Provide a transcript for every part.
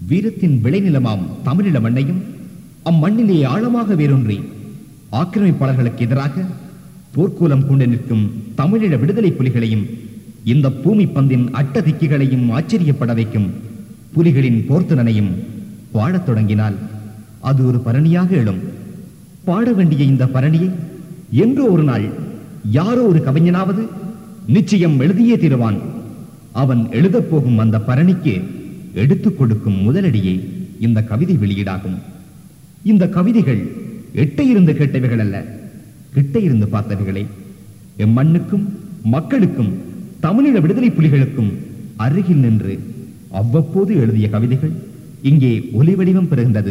வீரத்தின் விளைநிலமாம் தமிழில மண்ணையும் அம்மண்ணிலே ஆழமாக வேரூன்றி ஆக்கிரமிப்பாளர்களுக்கு எதிராக போர்க்கூலம் கொண்டு நிற்கும் தமிழீழ விடுதலை புலிகளையும் இந்த பூமி பந்தின் அட்ட திக்கிகளையும் ஆச்சரியப்பட வைக்கும் புலிகளின் போர்த்திறனையும் பாடத் தொடங்கினால் அது ஒரு பரணியாக எழும் பாட வேண்டிய இந்த பரணியை என்றோ ஒரு நாள் யாரோ ஒரு கவிஞனாவது நிச்சயம் எழுதியே தீருவான் அவன் எழுதப் போகும் அந்த பரணிக்கு எடுத்துக் கொடுக்கும் முதலடியே இந்த கவிதை வெளியீடாகும் இந்த கவிதைகள் எட்ட இருந்து கேட்டவைகள் அல்ல கிட்ட இருந்து பார்த்தவைகளே எம் மண்ணுக்கும் மக்களுக்கும் தமிழீழ விடுதலை புலிகளுக்கும் அருகில் நின்று அவ்வப்போது எழுதிய கவிதைகள் இங்கே ஒலி வடிவம் பெறுகின்றது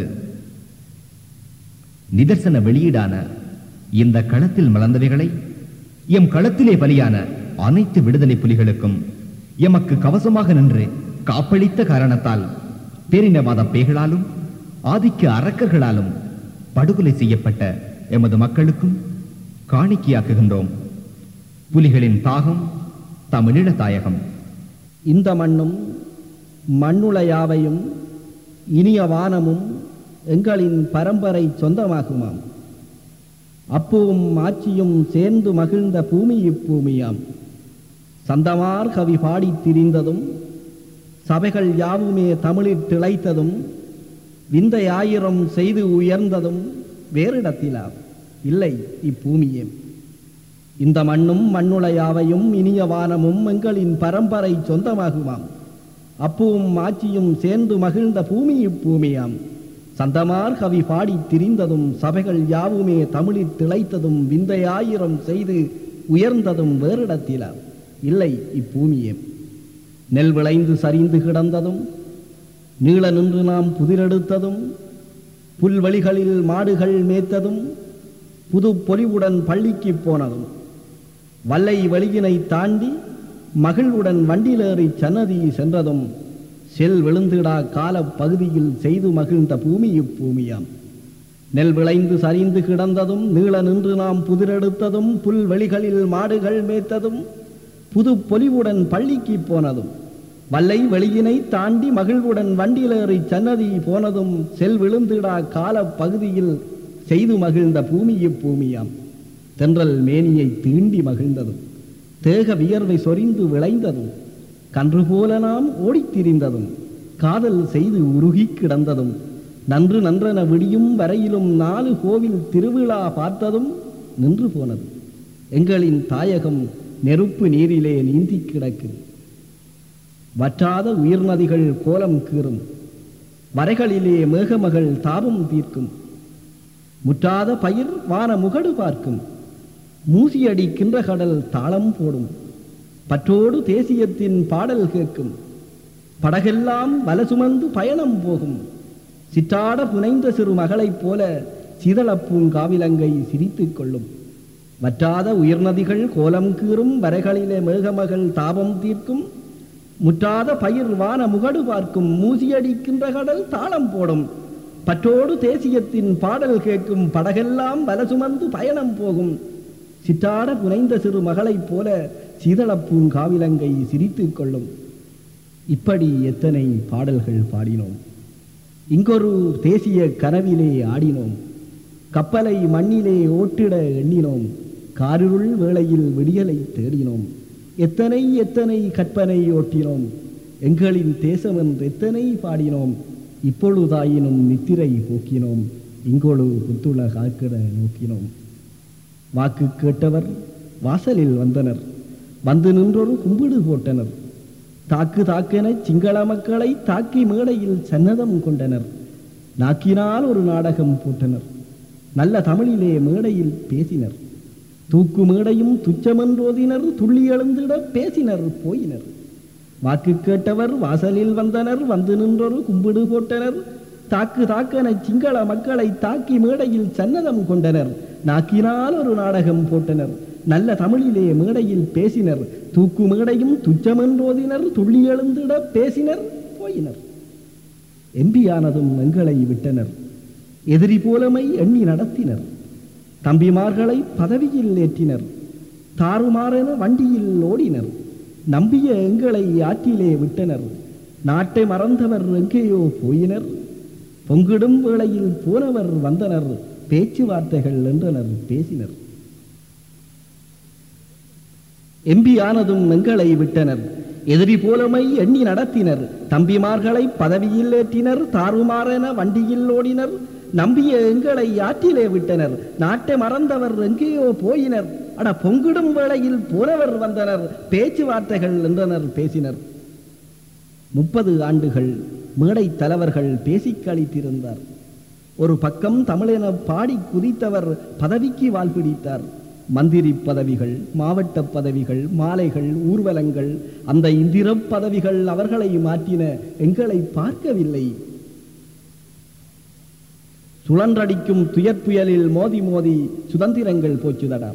நிதர்சன வெளியீடான இந்த களத்தில் மலர்ந்தவைகளை எம் களத்திலே பலியான அனைத்து விடுதலை புலிகளுக்கும் எமக்கு கவசமாக நின்று காப்பளித்த காரணத்தால் பேரினவாத பேய்களாலும் ஆதிக்க அரக்கர்களாலும் படுகொலை செய்யப்பட்ட எமது மக்களுக்கும் காணிக்கையாக்குகின்றோம் புலிகளின் தாகம் தமிழீழ தாயகம் இந்த மண்ணும் மண்ணுளையாவையும் இனிய வானமும் எங்களின் பரம்பரை சொந்தமாகுமாம் அப்பவும் ஆட்சியும் சேர்ந்து மகிழ்ந்த பூமி இப்பூமியாம் சந்தமார் கவி பாடித் திரிந்ததும் சபைகள் யாவுமே தமிழில் திளைத்ததும் விந்தை ஆயிரம் செய்து உயர்ந்ததும் வேறிடத்திலாம் இல்லை இப்பூமியே இந்த மண்ணும் மண்ணுளையாவையும் இனிய வானமும் எங்களின் பரம்பரை சொந்தமாகுமாம் அப்பவும் ஆட்சியும் சேர்ந்து மகிழ்ந்த பூமி இப்பூமியாம் சந்தமார் கவி பாடித் திரிந்ததும் சபைகள் யாவுமே தமிழில் திளைத்ததும் விந்தையாயிரம் செய்து உயர்ந்ததும் வேறிடத்திலாம் இல்லை இப்பூமியே நெல் விளைந்து சரிந்து கிடந்ததும் நீள நின்று நாம் புதிரெடுத்ததும் புல்வெளிகளில் மாடுகள் மேய்த்ததும் புது பொலிவுடன் பள்ளிக்கு போனதும் வல்லை வெளியினை தாண்டி மகிழ்வுடன் வண்டிலேறி சன்னதி சென்றதும் செல் விழுந்திடா கால பகுதியில் செய்து மகிழ்ந்த பூமி இப்பூமியாம் நெல் விளைந்து சரிந்து கிடந்ததும் நீள நின்று நாம் புதிரெடுத்ததும் புல்வெளிகளில் மாடுகள் மேய்த்ததும் புது பொலிவுடன் பள்ளிக்கு போனதும் வல்லை வெளியினை தாண்டி மகிழ்வுடன் வண்டிலேறி சன்னதி போனதும் செல் விழுந்திடா கால பகுதியில் செய்து மகிழ்ந்த பூமி இப்பூமியாம் தென்றல் மேனியை தீண்டி மகிழ்ந்ததும் தேக வியர்வை சொரிந்து விளைந்ததும் கன்று போல நாம் ஓடித் திரிந்ததும் காதல் செய்து உருகி கிடந்ததும் நன்று நன்றென விடியும் வரையிலும் நாலு கோவில் திருவிழா பார்த்ததும் நின்று போனது எங்களின் தாயகம் நெருப்பு நீரிலே நீந்தி கிடக்கு வற்றாத உயிர்நதிகள் கோலம் கீறும் வரைகளிலே மேகமகள் தாபம் தீர்க்கும் முற்றாத பயிர் வான முகடு பார்க்கும் மூசியடிக்கின்ற கடல் தாளம் போடும் பற்றோடு தேசியத்தின் பாடல் கேட்கும் படகெல்லாம் வல சுமந்து பயணம் போகும் சிற்றாட புனைந்த சிறு மகளைப் போல சீதளப்பூங்காவிலங்கை சிரித்துக் கொள்ளும் வற்றாத உயிர்நதிகள் கோலம் கீறும் வரைகளிலே மேகமகள் தாபம் தீர்க்கும் முற்றாத பயிர் வான முகடு பார்க்கும் மூசியடிக்கின்ற கடல் தாளம் போடும் பற்றோடு தேசியத்தின் பாடல் கேட்கும் படகெல்லாம் வல சுமந்து பயணம் போகும் சிற்றாட புனைந்த சிறு மகளைப் போல சீதளப்பூங்காவிலங்கை சிரித்துக் கொள்ளும் இப்படி எத்தனை பாடல்கள் பாடினோம் இங்கொரு தேசிய கனவிலே ஆடினோம் கப்பலை மண்ணிலே ஓட்டிட எண்ணினோம் காரிருள் வேளையில் விடியலை தேடினோம் எத்தனை எத்தனை கற்பனை ஓட்டினோம் எங்களின் தேசம் என்று எத்தனை பாடினோம் இப்பொழுதாயினும் நித்திரை போக்கினோம் இங்கொழு புத்துள காக்கிட நோக்கினோம் வாக்கு கேட்டவர் வாசலில் வந்தனர் வந்து நின்றொரு கும்பிடு போட்டனர் தாக்கு தாக்கென சிங்கள மக்களை தாக்கி மேடையில் சன்னதம் கொண்டனர் நாக்கினால் ஒரு நாடகம் போட்டனர் நல்ல தமிழிலே மேடையில் பேசினர் தூக்கு மேடையும் துச்சமென்றோதினர் துள்ளி எழுந்திட பேசினர் போயினர் வாக்கு கேட்டவர் வாசலில் வந்தனர் வந்து நின்றொரு கும்பிடு போட்டனர் தாக்கு தாக்கென சிங்கள மக்களை தாக்கி மேடையில் சன்னதம் கொண்டனர் நாக்கினால் ஒரு நாடகம் போட்டனர் நல்ல தமிழிலே மேடையில் பேசினர் தூக்கு மேடையும் துச்சமென்றோதினர் துள்ளி எழுந்திட பேசினர் போயினர் எம்பியானதும் எங்களை விட்டனர் எதிரி போலமை எண்ணி நடத்தினர் தம்பிமார்களை பதவியில் ஏற்றினர் தாறுமாறென வண்டியில் ஓடினர் நம்பிய எங்களை ஆற்றிலே விட்டனர் நாட்டை மறந்தவர் எங்கேயோ போயினர் பொங்கிடும் வேளையில் போனவர் வந்தனர் பேச்சுவார்த்தைகள் என்றனர் பேசினர் எம்பி ஆனதும் எங்களை விட்டனர் எதிரி போலமை எண்ணி நடத்தினர் தம்பிமார்களை பதவியில் ஏற்றினர் தாறுமாறென வண்டியில் ஓடினர் நம்பிய எங்களை ஆற்றிலே விட்டனர் நாட்டை மறந்தவர் எங்கேயோ போயினர் அட பொங்கிடும் வேளையில் போனவர் வந்தனர் பேச்சுவார்த்தைகள் என்றனர் பேசினர் முப்பது ஆண்டுகள் மேடை தலைவர்கள் பேசிக் கழித்திருந்தார் ஒரு பக்கம் தமிழென பாடி குதித்தவர் பதவிக்கு வால் பிடித்தார் மந்திரி பதவிகள் மாவட்ட பதவிகள் மாலைகள் ஊர்வலங்கள் அந்த இந்திர பதவிகள் அவர்களை மாற்றின எங்களை பார்க்கவில்லை சுழன்றடிக்கும் துயர்ப்புயலில் மோதி மோதி சுதந்திரங்கள் போச்சுதடா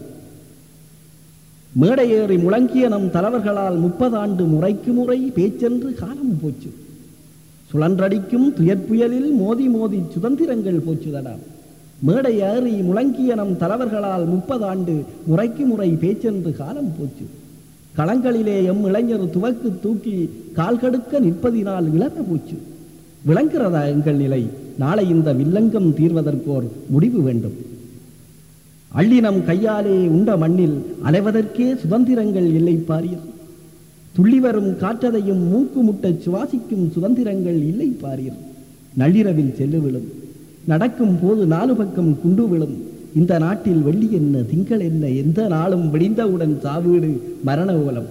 மேடையேறி முழங்கிய நம் தலைவர்களால் முப்பது ஆண்டு முறைக்கு முறை பேச்சென்று காலம் போச்சு சுழன்றடிக்கும் துயர்ப்புயலில் மோதி மோதி சுதந்திரங்கள் போச்சுதடா மேடை ஏறி முழங்கிய நம் தலைவர்களால் முப்பது ஆண்டு முறைக்கு முறை பேச்சென்று காலம் போச்சு களங்களிலே எம் இளைஞர் துவக்கு தூக்கி கால் கடுக்க நிற்பதினால் இழந்த போச்சு விளங்குகிறதா எங்கள் நிலை நாளை இந்த வில்லங்கம் தீர்வதற்கோர் முடிவு வேண்டும் அள்ளி நம் கையாலே உண்ட மண்ணில் அலைவதற்கே சுதந்திரங்கள் இல்லை பாரீர் துள்ளி வரும் காற்றதையும் மூக்கு முட்டச் சுவாசிக்கும் சுதந்திரங்கள் இல்லை பாரீர் நள்ளிரவில் செல்லு விழும் நடக்கும் போது நாலு பக்கம் குண்டு விழும் இந்த நாட்டில் வெள்ளி என்ன திங்கள் என்ன எந்த நாளும் விடிந்தவுடன் சாவீடு மரண ஓலம்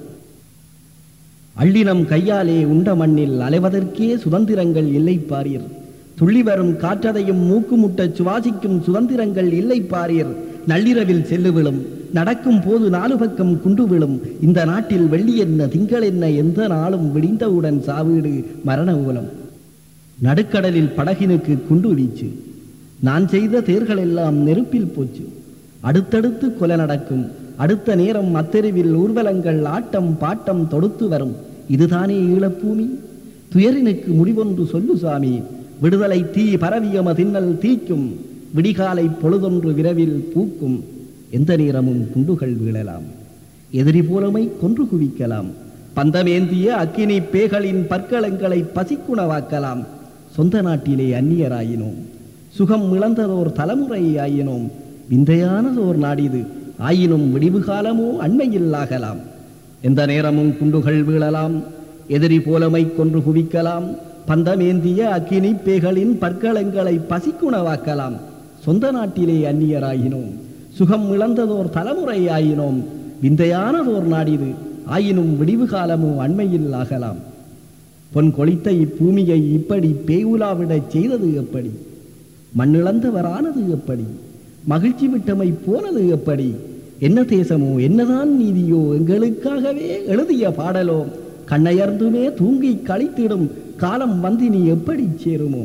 அள்ளி நம் கையாலே உண்ட மண்ணில் அலைவதற்கே சுதந்திரங்கள் இல்லை பாரீர் துள்ளி வரும் காற்றதையும் மூக்கு முட்டச் சுவாசிக்கும் சுதந்திரங்கள் இல்லை பாரீர் நள்ளிரவில் செல்லு விழும் நடக்கும் போது நாலு பக்கம் குண்டு விழும் இந்த நாட்டில் வெள்ளி என்ன திங்கள் என்ன எந்த நாளும் விடிந்தவுடன் சாவீடு மரண ஊலம் நடுக்கடலில் படகினுக்கு குண்டு வீச்சு நான் செய்த தேர்கள் எல்லாம் நெருப்பில் போச்சு அடுத்தடுத்து கொலை நடக்கும் அடுத்த நேரம் அத்தெருவில் ஊர்வலங்கள் ஆட்டம் பாட்டம் தொடுத்து வரும் இதுதானே ஈழப்பூமி துயரினுக்கு முடிவொன்று சொல்லு சாமி விடுதலை தீ பரவியம தின்னல் தீக்கும் விடிகாலை பொழுதொன்று விரைவில் பூக்கும் எந்த நேரமும் குண்டுகள் வீழலாம் எதிரி போலமை கொன்று குவிக்கலாம் பந்தமேந்திய அக்கினி பேகளின் பற்களங்களை பசிக்குணவாக்கலாம் சொந்த நாட்டிலே அந்நியராயினோம் சுகம் இழந்ததோர் தலைமுறை ஆயினோம் விந்தையானதோர் நாடிது ஆயினும் விடிவு காலமோ அண்மையில் ஆகலாம் எந்த நேரமும் குண்டுகள் வீழலாம் எதிரி போலமை கொன்று குவிக்கலாம் பந்தமேந்திய அக்கினி பேகளின் பற்களங்களை பசிக்குணவாக்கலாம் சொந்த நாட்டிலே அந்நியராயினோம் சுகம் இழந்ததோர் தலைமுறை ஆயினோம் விந்தையானதோர் நாடிது ஆயினும் விடிவு காலமோ அண்மையில் ஆகலாம் பொன் கொளித்த இப்பூமியை இப்படி பேயுலாவிடச் செய்தது எப்படி மண்ணிழந்தவரானது எப்படி மகிழ்ச்சி விட்டமை போனது எப்படி என்ன தேசமோ என்னதான் நீதியோ எங்களுக்காகவே எழுதிய பாடலோ கண்ணையர்ந்துமே தூங்கி கழித்திடும் காலம் வந்து நீ எப்படி சேருமோ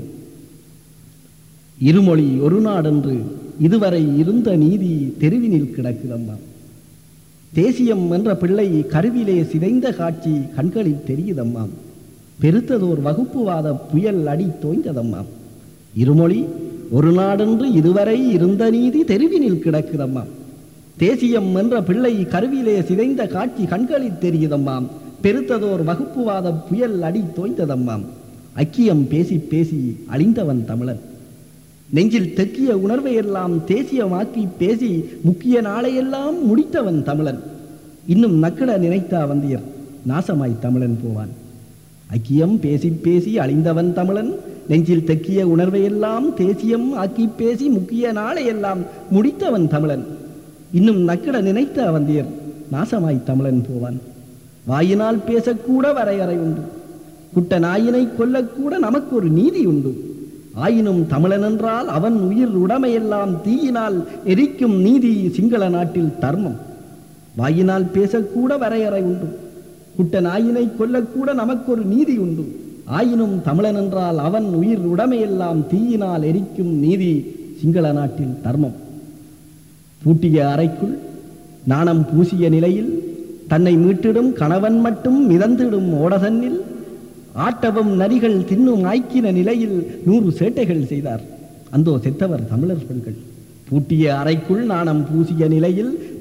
இருமொழி ஒரு நாடென்று இதுவரை இருந்த நீதி தெருவினில் கிடக்குதம்மா தேசியம் என்ற பிள்ளை கருவிலே சிதைந்த காட்சி கண்களில் தெரியுதம்மா பெருத்ததோர் வகுப்புவாத புயல் அடி தோய்ந்ததம்மா இருமொழி ஒரு நாடென்று இதுவரை இருந்த நீதி தெருவினில் கிடக்குதம்மா தேசியம் என்ற பிள்ளை கருவிலே சிதைந்த காட்சி கண்களில் தெரியுதம்மாம் பெருத்ததோர் வகுப்புவாத புயல் அடி தோய்ந்ததம்மாம் ஐக்கியம் பேசி பேசி அழிந்தவன் தமிழன் நெஞ்சில் தெக்கிய உணர்வையெல்லாம் தேசியமாக்கி பேசி முக்கிய நாளையெல்லாம் முடித்தவன் தமிழன் இன்னும் நக்கட நினைத்தா வந்தியர் நாசமாய் தமிழன் போவான் ஐக்கியம் பேசி பேசி அழிந்தவன் தமிழன் நெஞ்சில் தெக்கிய உணர்வையெல்லாம் தேசியம் ஆக்கி பேசி முக்கிய நாளையெல்லாம் முடித்தவன் தமிழன் இன்னும் நக்கட நினைத்த வந்தியர் நாசமாய் தமிழன் போவான் வாயினால் பேசக்கூட வரையறை உண்டு குட்ட நாயினை கொல்லக்கூட நமக்கு ஒரு நீதி உண்டு ஆயினும் தமிழன் என்றால் அவன் உயிர் உடைமையெல்லாம் தீயினால் எரிக்கும் நீதி சிங்கள நாட்டில் தர்மம் வாயினால் பேசக்கூட வரையறை உண்டு குட்ட நாயினை கொல்லக்கூட நமக்கு ஒரு நீதி உண்டு ஆயினும் தமிழன் என்றால் அவன் உயிர் உடைமையெல்லாம் தீயினால் எரிக்கும் நீதி சிங்கள நாட்டில் தர்மம் பூட்டிய அறைக்குள் நாணம் பூசிய நிலையில் தன்னை மீட்டிடும் கணவன் மட்டும் மிதந்திடும் ஓடதன்னில் ஆட்டவும் நரிகள் தின்னும் ஆய்க்கின நிலையில் நூறு சேட்டைகள் செய்தார் அந்தோ செத்தவர் தமிழர் பெண்கள் பூட்டிய அறைக்குள் நாணம் பூசிய நிலையில்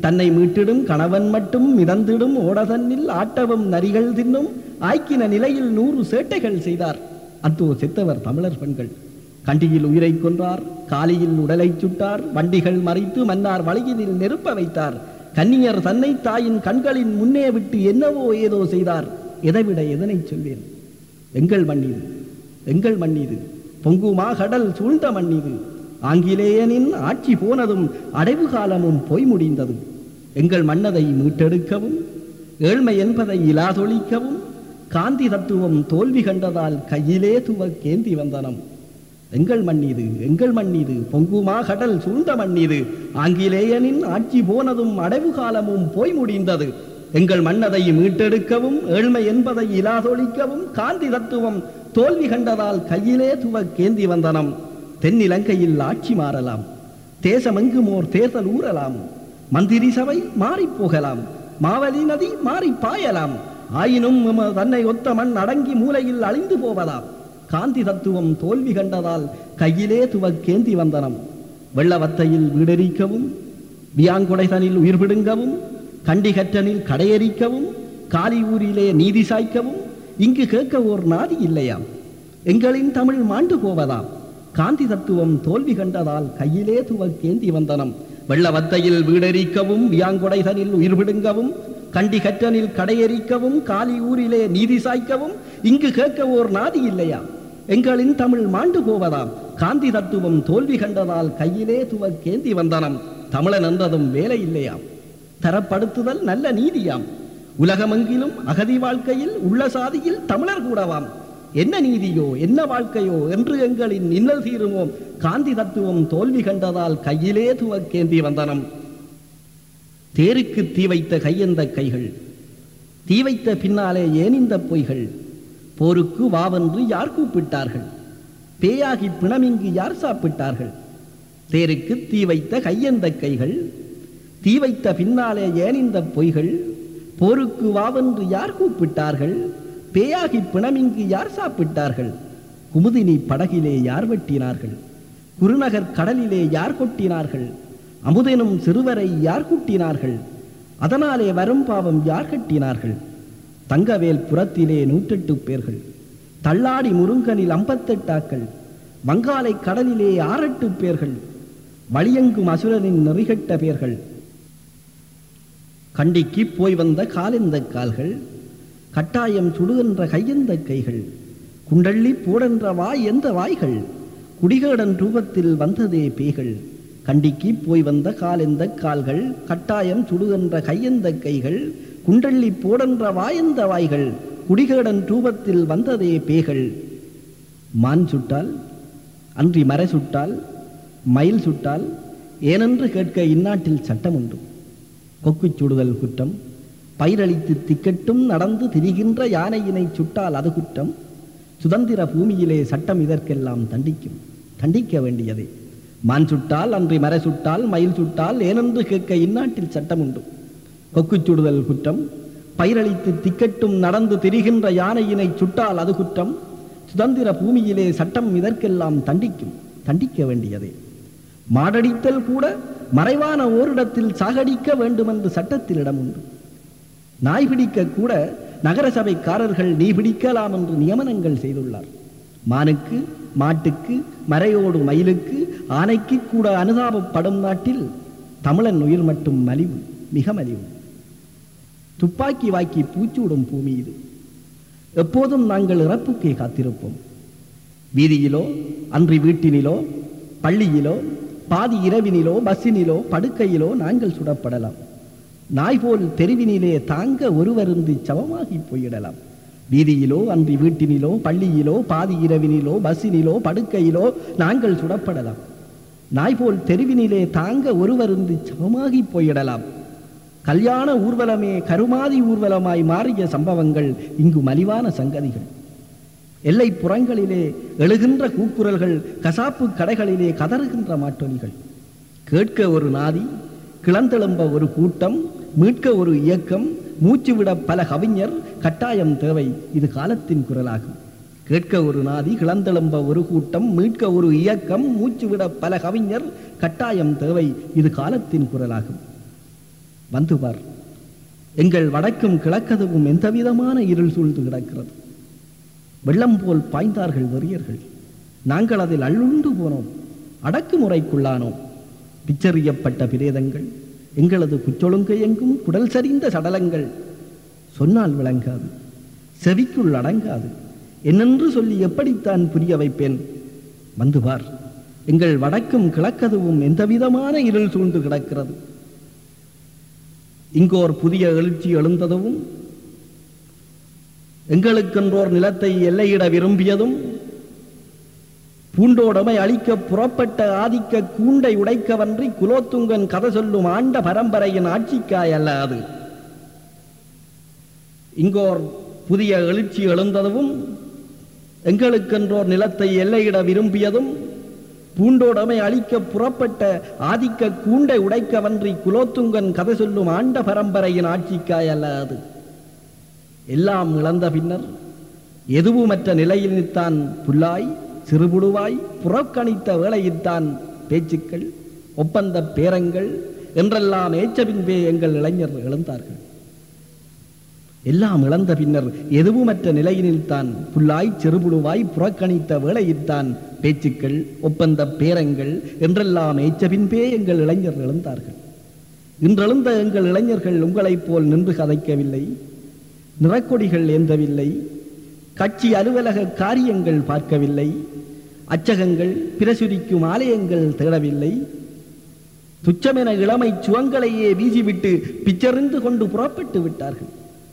தன்னை மீட்டிடும் கணவன் மட்டும் மிதந்திடும் ஓடதன்னில் ஆட்டவும் நரிகள் தின்னும் ஆய்க்கின நிலையில் நூறு சேட்டைகள் செய்தார் அந்தோ செத்தவர் தமிழர் பெண்கள் கண்டியில் உயிரை கொன்றார் காலியில் உடலை சுட்டார் வண்டிகள் மறித்து மன்னார் வழியினில் நெருப்ப வைத்தார் கன்னியர் தன்னை தாயின் கண்களின் முன்னே விட்டு என்னவோ ஏதோ செய்தார் எதைவிட எதனை சொல்வேன் எங்கள் மண்ணீது எங்கள் மண்ணீது பொங்குமா கடல் சூழ்ந்த மண்ணீது ஆங்கிலேயனின் ஆட்சி போனதும் அடைவு காலமும் போய் முடிந்தது எங்கள் மன்னதை மீட்டெடுக்கவும் ஏழ்மை என்பதை இலாதொழிக்கவும் காந்தி தத்துவம் தோல்வி கண்டதால் கையிலே துவக்கேந்தி வந்தனம் எங்கள் மண்ணீது எங்கள் மண்ணீது பொங்குமா கடல் சூழ்ந்த மண்ணீது ஆங்கிலேயனின் ஆட்சி போனதும் அடைவு காலமும் போய் முடிந்தது எங்கள் மன்னதை மீட்டெடுக்கவும் ஏழ்மை என்பதை இலாதொழிக்கவும் காந்தி தத்துவம் தோல்வி கண்டதால் கையிலே துவக்கேந்தி வந்தனம் தென்னிலங்கையில் ஆட்சி மாறலாம் தேசமெங்கும் ஓர் தேர்தல் ஊறலாம் மந்திரி சபை மாறிப் போகலாம் மாவலி நதி மாறி பாயலாம் ஆயினும் எம தன்னை ஒத்த மண் அடங்கி மூலையில் அழிந்து போவதாம் காந்தி தத்துவம் தோல்வி கண்டதால் கையிலே துவக்கேந்தி வந்தனம் வெள்ளவத்தையில் வீடெரிக்கவும் வியாங்குடைதனில் உயிர் பிடுங்கவும் கண்டிகற்றனில் கடையெறிக்கவும் காலி ஊரிலே நீதி சாய்க்கவும் இங்கு கேட்க ஓர் நாதி இல்லையாம் எங்களின் தமிழ் மாண்டு போவதாம் காந்தி தத்துவம் தோல்வி கண்டதால் கையிலே துவக்கேந்தி வந்தனம் வெள்ளவத்தையில் வீடெரிக்கவும் வியாங்குடைதனில் உயிர் பிடுங்கவும் கண்டி கற்றனில் கடையெறிக்கவும் காலி ஊரிலே நீதி சாய்க்கவும் இங்கு கேட்க ஓர் நாதி இல்லையா எங்களின் தமிழ் மாண்டு போவதாம் காந்தி தத்துவம் தோல்வி கண்டதால் கையிலே துவக்கேந்தி வந்தனம் தமிழன் என்றதும் வேலை இல்லையாம் தரப்படுத்துதல் நல்ல நீதியாம் உலகமெங்கிலும் அகதி வாழ்க்கையில் உள்ள சாதியில் தமிழர் கூடவாம் என்ன நீதியோ என்ன வாழ்க்கையோ என்று எங்களின் இன்னல் தீருமோ காந்தி தத்துவம் தோல்வி கண்டதால் கையிலே துவக்கேந்தி வந்தனம் தேருக்கு தீ வைத்த கையெந்த கைகள் தீ வைத்த பின்னாலே ஏன் இந்த பொய்கள் போருக்கு வாவென்று யார் கூப்பிட்டார்கள் பேயாகி பிணமிங்கு யார் சாப்பிட்டார்கள் தேருக்கு தீ வைத்த கையெந்த கைகள் தீ வைத்த பின்னாலே ஏன் இந்த பொய்கள் போருக்கு வாவென்று யார் கூப்பிட்டார்கள் பேயாகி பிணமிங்கு யார் சாப்பிட்டார்கள் குமுதினி படகிலே யார் வெட்டினார்கள் குருநகர் கடலிலே யார் கொட்டினார்கள் அமுதெனும் சிறுவரை யார் குட்டினார்கள் அதனாலே வரும் பாவம் யார் கட்டினார்கள் தங்கவேல் புறத்திலே நூற்றெட்டு பேர்கள் தள்ளாடி முருங்கனில் ஐம்பத்தெட்டாக்கள் வங்காளை கடலிலே ஆறெட்டு பேர்கள் வழியெங்கும் அசுரனின் நெறிகட்ட பேர்கள் கண்டிக்கு போய் வந்த காலெந்த கால்கள் கட்டாயம் சுடுகின்ற கையெந்த கைகள் குண்டள்ளி போடென்ற வாய் எந்த வாய்கள் குடிகேடன் ரூபத்தில் வந்ததே பேய்கள் கண்டிக்கு போய் வந்த காலெந்த கால்கள் கட்டாயம் சுடுகின்ற கையெந்த கைகள் குண்டள்ளி போடென்ற வாயெந்த வாய்கள் குடிகேடன் ரூபத்தில் வந்ததே பேய்கள் மான் சுட்டால் அன்றி மறை சுட்டால் மயில் சுட்டால் ஏனென்று கேட்க இந்நாட்டில் சட்டம் உண்டு கொக்குச் சுடுதல் குற்றம் பயிரளித்து திக்கட்டும் நடந்து திரிகின்ற யானையினை சுட்டால் அது குற்றம் சுதந்திர பூமியிலே சட்டம் இதற்கெல்லாம் தண்டிக்கும் தண்டிக்க வேண்டியதே மான் சுட்டால் அன்றி மறை சுட்டால் மயில் சுட்டால் ஏனென்று கேட்க இந்நாட்டில் சட்டம் உண்டு கொக்குச் சுடுதல் குற்றம் பயிரளித்து திக்கட்டும் நடந்து திரிகின்ற யானையினை சுட்டால் அது குற்றம் சுதந்திர பூமியிலே சட்டம் இதற்கெல்லாம் தண்டிக்கும் தண்டிக்க வேண்டியதே மாடடித்தல் கூட மறைவான ஓரிடத்தில் சாகடிக்க வேண்டுமென்று சட்டத்தில் இடம் உண்டு நாய் பிடிக்க கூட நகரசபைக்காரர்கள் நீ பிடிக்கலாம் என்று நியமனங்கள் செய்துள்ளார் மானுக்கு மாட்டுக்கு மறையோடு மயிலுக்கு ஆனைக்கு கூட அனுதாபப்படும் நாட்டில் தமிழன் உயிர் மட்டும் மலிவு மிக மலிவு துப்பாக்கி வாக்கி பூச்சூடும் பூமி இது எப்போதும் நாங்கள் இறப்புக்கே காத்திருப்போம் வீதியிலோ அன்றி வீட்டினிலோ பள்ளியிலோ பாதி இரவினிலோ பஸ்ஸினிலோ படுக்கையிலோ நாங்கள் சுடப்படலாம் நாய் போல் தெருவினிலே தாங்க ஒருவருந்து சவமாகி போயிடலாம் வீதியிலோ அன்றி வீட்டினிலோ பள்ளியிலோ பாதி இரவினிலோ பஸ்ஸினிலோ படுக்கையிலோ நாங்கள் சுடப்படலாம் நாய் போல் தெருவினிலே தாங்க ஒருவருந்து சவமாகி போயிடலாம் கல்யாண ஊர்வலமே கருமாதி ஊர்வலமாய் மாறிய சம்பவங்கள் இங்கு மலிவான சங்கதிகள் எல்லை புறங்களிலே எழுகின்ற கூக்குரல்கள் கசாப்பு கடைகளிலே கதறுகின்ற மாட்டொலிகள் கேட்க ஒரு நாதி கிளந்தெழும்ப ஒரு கூட்டம் மீட்க ஒரு இயக்கம் மூச்சுவிட பல கவிஞர் கட்டாயம் தேவை இது காலத்தின் குரலாகும் கேட்க ஒரு நாதி கிளந்தெழும்ப ஒரு கூட்டம் மீட்க ஒரு இயக்கம் மூச்சுவிட பல கவிஞர் கட்டாயம் தேவை இது காலத்தின் குரலாகும் வந்து பார் எங்கள் வடக்கும் கிழக்கதுவும் எந்தவிதமான இருள் சூழ்ந்து கிடக்கிறது வெள்ளம் போல் பாய்ந்தார்கள் வெறியர்கள் நாங்கள் அதில் அள்ளுண்டு போனோம் அடக்குமுறைக்குள்ளானோம் பிச்சறியப்பட்ட பிரேதங்கள் எங்களது குச்சொழுங்கை எங்கும் குடல் சரிந்த சடலங்கள் சொன்னால் விளங்காது செவிக்குள் அடங்காது என்னென்று சொல்லி எப்படித்தான் புரிய வைப்பேன் வந்து பார் எங்கள் வடக்கும் கிழக்கதுவும் எந்தவிதமான இருள் சூழ்ந்து கிடக்கிறது இங்கோர் புதிய எழுச்சி எழுந்ததும் எங்களுக்கென்றோர் நிலத்தை எல்லையிட விரும்பியதும் பூண்டோடமை அழிக்க புறப்பட்ட ஆதிக்க கூண்டை உடைக்கவன்றி குலோத்துங்கன் கதை சொல்லும் ஆண்ட பரம்பரையின் ஆட்சிக்காய் அல்ல அது இங்கோர் புதிய எழுச்சி எழுந்ததும் எங்களுக்கென்றோர் நிலத்தை எல்லையிட விரும்பியதும் பூண்டோடமை அழிக்க புறப்பட்ட ஆதிக்க கூண்டை உடைக்கவன்றி குலோத்துங்கன் கதை சொல்லும் ஆண்ட பரம்பரையின் ஆட்சிக்காய் அல்ல அது எல்லாம் இழந்த பின்னர் எதுவுமற்ற நிலையில்தான் புல்லாய் சிறுபுடுவாய் புறக்கணித்த வேளையில்தான் பேச்சுக்கள் ஒப்பந்த பேரங்கள் என்றெல்லாம் ஏச்ச பின்பே எங்கள் இளைஞர் எழுந்தார்கள் எல்லாம் இழந்த பின்னர் எதுவுமற்ற நிலையினில்தான் புல்லாய் சிறுபுழுவாய் புறக்கணித்த வேளையில்தான் பேச்சுக்கள் ஒப்பந்த பேரங்கள் என்றெல்லாம் ஏச்ச பின்பே எங்கள் இளைஞர் எழுந்தார்கள் இன்றெழுந்த எங்கள் இளைஞர்கள் உங்களைப் போல் நின்று கதைக்கவில்லை நிறக்கொடிகள் ஏந்தவில்லை கட்சி அலுவலக காரியங்கள் பார்க்கவில்லை அச்சகங்கள் பிரசுரிக்கும் ஆலயங்கள் தேடவில்லை துச்சமென இளமை சுவங்களையே வீசிவிட்டு பிச்சறிந்து கொண்டு புறப்பட்டு விட்டார்கள்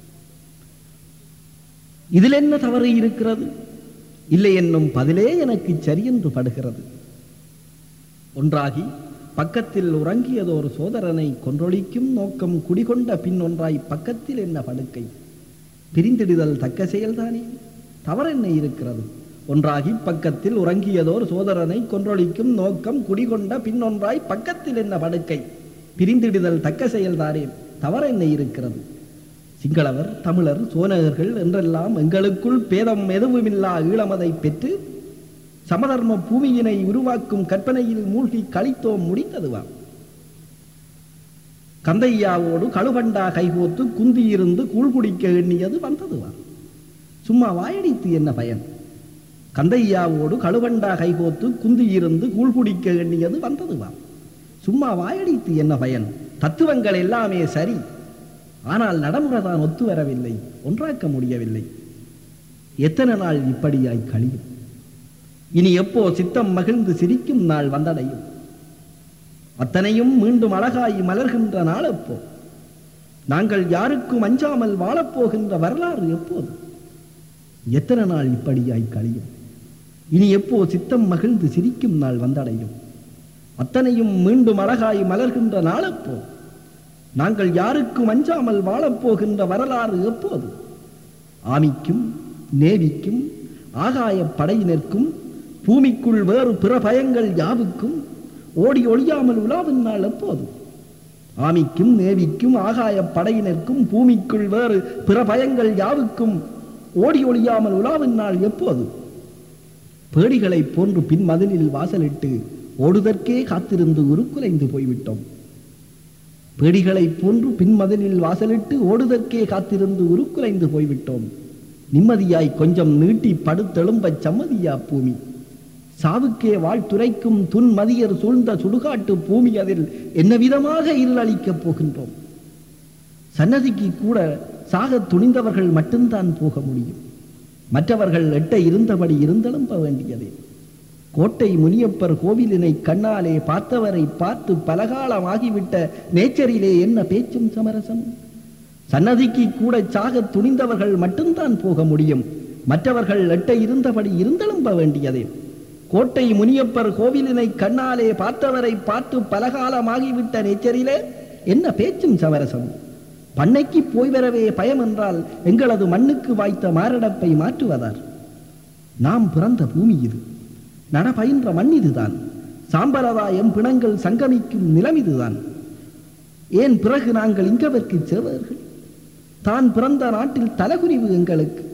இதில் என்ன தவறு இருக்கிறது இல்லை என்னும் பதிலே எனக்கு சரியென்று படுகிறது ஒன்றாகி பக்கத்தில் உறங்கியதோர் சோதரனை கொன்றொழிக்கும் நோக்கம் குடிகொண்ட பின் ஒன்றாய் பக்கத்தில் என்ன படுக்கை பிரிந்திடுதல் தக்க செயல்தானே தவறென்ன இருக்கிறது ஒன்றாகி பக்கத்தில் உறங்கியதோர் சோதரனை கொன்றொழிக்கும் நோக்கம் குடிகொண்ட பின்னொன்றாய் பக்கத்தில் என்ன படுக்கை பிரிந்திடுதல் தக்க செயல்தானே தவறென்ன இருக்கிறது சிங்களவர் தமிழர் சோனகர்கள் என்றெல்லாம் எங்களுக்குள் பேதம் எதுவுமில்லா ஈழமதை பெற்று சமதர்ம பூமியினை உருவாக்கும் கற்பனையில் மூழ்கி கழித்தோம் முடித்ததுவாம் கந்தையாவோடு கழுபண்டா கைகோத்து குந்தியிருந்து கூழ் குடிக்க எண்ணியது வந்ததுவாம் சும்மா வாயடித்து என்ன பயன் கந்தையாவோடு கழுவண்டா கைகோத்து குந்தியிருந்து கூழ் குடிக்க எண்ணியது வந்ததுவாம் சும்மா வாயடித்து என்ன பயன் தத்துவங்கள் எல்லாமே சரி ஆனால் நடைமுறை தான் ஒத்து வரவில்லை ஒன்றாக்க முடியவில்லை எத்தனை நாள் இப்படியாய் கழியும் இனி எப்போ சித்தம் மகிழ்ந்து சிரிக்கும் நாள் வந்தடையும் அத்தனையும் மீண்டும் அழகாய் மலர்கின்ற நாள் எப்போ நாங்கள் யாருக்கும் அஞ்சாமல் வாழப்போகின்ற வரலாறு எப்போது எத்தனை நாள் இப்படியாய் கழியும் இனி எப்போ சித்தம் மகிழ்ந்து சிரிக்கும் நாள் வந்தடையும் அத்தனையும் மீண்டும் அழகாய் மலர்கின்ற நாள் எப்போ நாங்கள் யாருக்கும் அஞ்சாமல் வாழப்போகின்ற வரலாறு எப்போது ஆமிக்கும் நேவிக்கும் ஆகாய படையினருக்கும் பூமிக்குள் வேறு பிற பயங்கள் யாவுக்கும் ஓடி ஒழியாமல் உலாவின் நாள் எப்போது ஆமிக்கும் நேவிக்கும் ஆகாய படையினருக்கும் பூமிக்குள் வேறு பிற பயங்கள் யாவுக்கும் ஓடி ஒழியாமல் உலாவின் நாள் எப்போது பேடிகளைப் போன்று பின் மதிலில் வாசலிட்டு ஓடுதற்கே காத்திருந்து உருக்குலைந்து போய்விட்டோம் பேடிகளைப் போன்று பின்மதிலில் வாசலிட்டு ஓடுதற்கே காத்திருந்து உருக்குலைந்து போய்விட்டோம் நிம்மதியாய் கொஞ்சம் நீட்டி படுத்தெழும்பச் சம்மதியா பூமி சாவுக்கே வாழ்த்துரைக்கும் துன்மதியர் சூழ்ந்த சுடுகாட்டு பூமி அதில் என்ன விதமாக இருளளிக்கப் போகின்றோம் சன்னதிக்கு கூட சாகத் துணிந்தவர்கள் மட்டும்தான் போக முடியும் மற்றவர்கள் எட்ட இருந்தபடி இருந்தெழும்ப வேண்டியதே கோட்டை முனியப்பர் கோவிலினை கண்ணாலே பார்த்தவரை பார்த்து பலகாலமாகிவிட்ட நேச்சரிலே என்ன பேச்சும் சமரசம் சன்னதிக்கு கூட சாகத் துணிந்தவர்கள் மட்டும்தான் போக முடியும் மற்றவர்கள் எட்ட இருந்தபடி இருந்தெழும்ப வேண்டியதே கோட்டை முனியப்பர் கோவிலினை கண்ணாலே பார்த்தவரை பார்த்து பலகாலமாகிவிட்ட நேச்சரிலே என்ன பேச்சும் சமரசம் பண்ணைக்கு போய் வரவே பயம் என்றால் எங்களது மண்ணுக்கு வாய்த்த மாரடப்பை மாற்றுவதார் நாம் பிறந்த பூமி இது நடபயின்ற மண் இதுதான் சாம்பரதாயம் பிணங்கள் சங்கமிக்கும் நிலம் இதுதான் ஏன் பிறகு நாங்கள் இங்கவர்க்கு சேவர்கள் தான் பிறந்த நாட்டில் தலகுனிவு எங்களுக்கு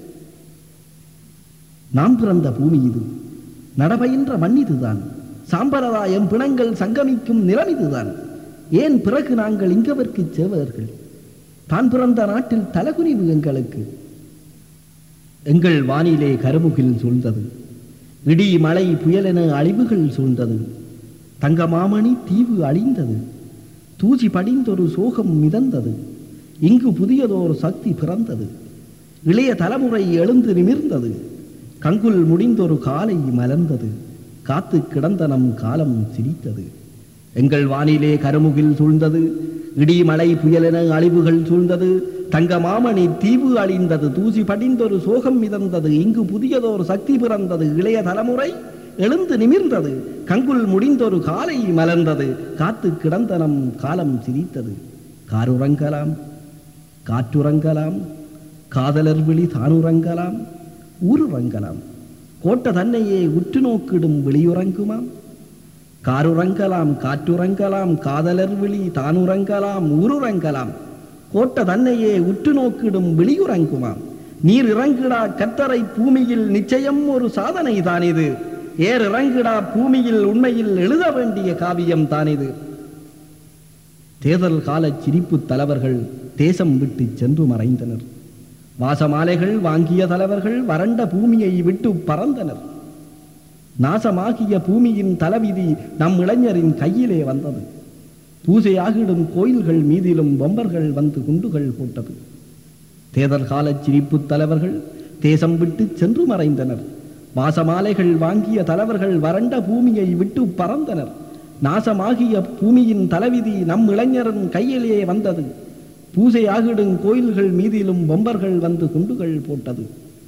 நாம் பிறந்த பூமி இது நடபயின்ற மண் இதுதான் சாம்பரதாயம் பிணங்கள் சங்கமிக்கும் நிலம் இதுதான் ஏன் பிறகு நாங்கள் இங்கவர்க்கு சேவர்கள் தான் பிறந்த நாட்டில் தலகுனிவு எங்களுக்கு எங்கள் வானிலே கருமுகில் சூழ்ந்தது இடி மழை புயலென அழிவுகள் சூழ்ந்தது தங்க மாமணி தீவு அழிந்தது தூசி படிந்தொரு சோகம் மிதந்தது இங்கு புதியதோர் சக்தி பிறந்தது இளைய தலைமுறை எழுந்து நிமிர்ந்தது கங்குல் முடிந்தொரு காலை மலர்ந்தது காத்து கிடந்த நம் காலம் சிரித்தது எங்கள் வானிலே கருமுகில் சூழ்ந்தது இடி மழை புயலென அழிவுகள் சூழ்ந்தது தங்க மாமணி தீவு அழிந்தது தூசி படிந்தொரு சோகம் மிதந்தது இங்கு புதியதோர் சக்தி பிறந்தது இளைய தலைமுறை எழுந்து நிமிர்ந்தது கங்குல் முடிந்தொரு காலை மலர்ந்தது காத்து கிடந்த நம் காலம் சிரித்தது காருறங்கலாம் காற்றுறங்கலாம் காதலர் விழி தானுறங்கலாம் ஊருறங்கலாம் கோட்ட தன்னையே உற்று நோக்கிடும் விழியுறங்குமாம் காருறங்கலாம் காற்றுறங்கலாம் காதலர் விழி தானுறங்கலாம் ஊருறங்கலாம் கோட்ட தன்னையே உற்று நோக்கிடும் விழியுறங்குமாம் நீர் இறங்கிடா கத்தரை பூமியில் நிச்சயம் ஒரு சாதனை தானிது ஏர் இறங்கிடா பூமியில் உண்மையில் எழுத வேண்டிய காவியம் தானிது தேர்தல் கால சிரிப்பு தலைவர்கள் தேசம் விட்டு சென்று மறைந்தனர் வாசமாலைகள் வாங்கிய தலைவர்கள் வறண்ட பூமியை விட்டு பறந்தனர் நாசமாகிய பூமியின் தலைவிதி நம் இளைஞரின் கையிலே வந்தது பூசையாகிடும் கோயில்கள் மீதிலும் பொம்பர்கள் வந்து குண்டுகள் போட்டது தேர்தல் கால சிரிப்பு தலைவர்கள் தேசம் விட்டு சென்று மறைந்தனர் வாசமாலைகள் வாங்கிய தலைவர்கள் வறண்ட பூமியை விட்டு பறந்தனர் நாசமாகிய பூமியின் தலைவிதி நம் இளைஞரின் கையிலே வந்தது பூசையாகிடும் கோயில்கள் மீதிலும் பொம்பர்கள் வந்து குண்டுகள் போட்டது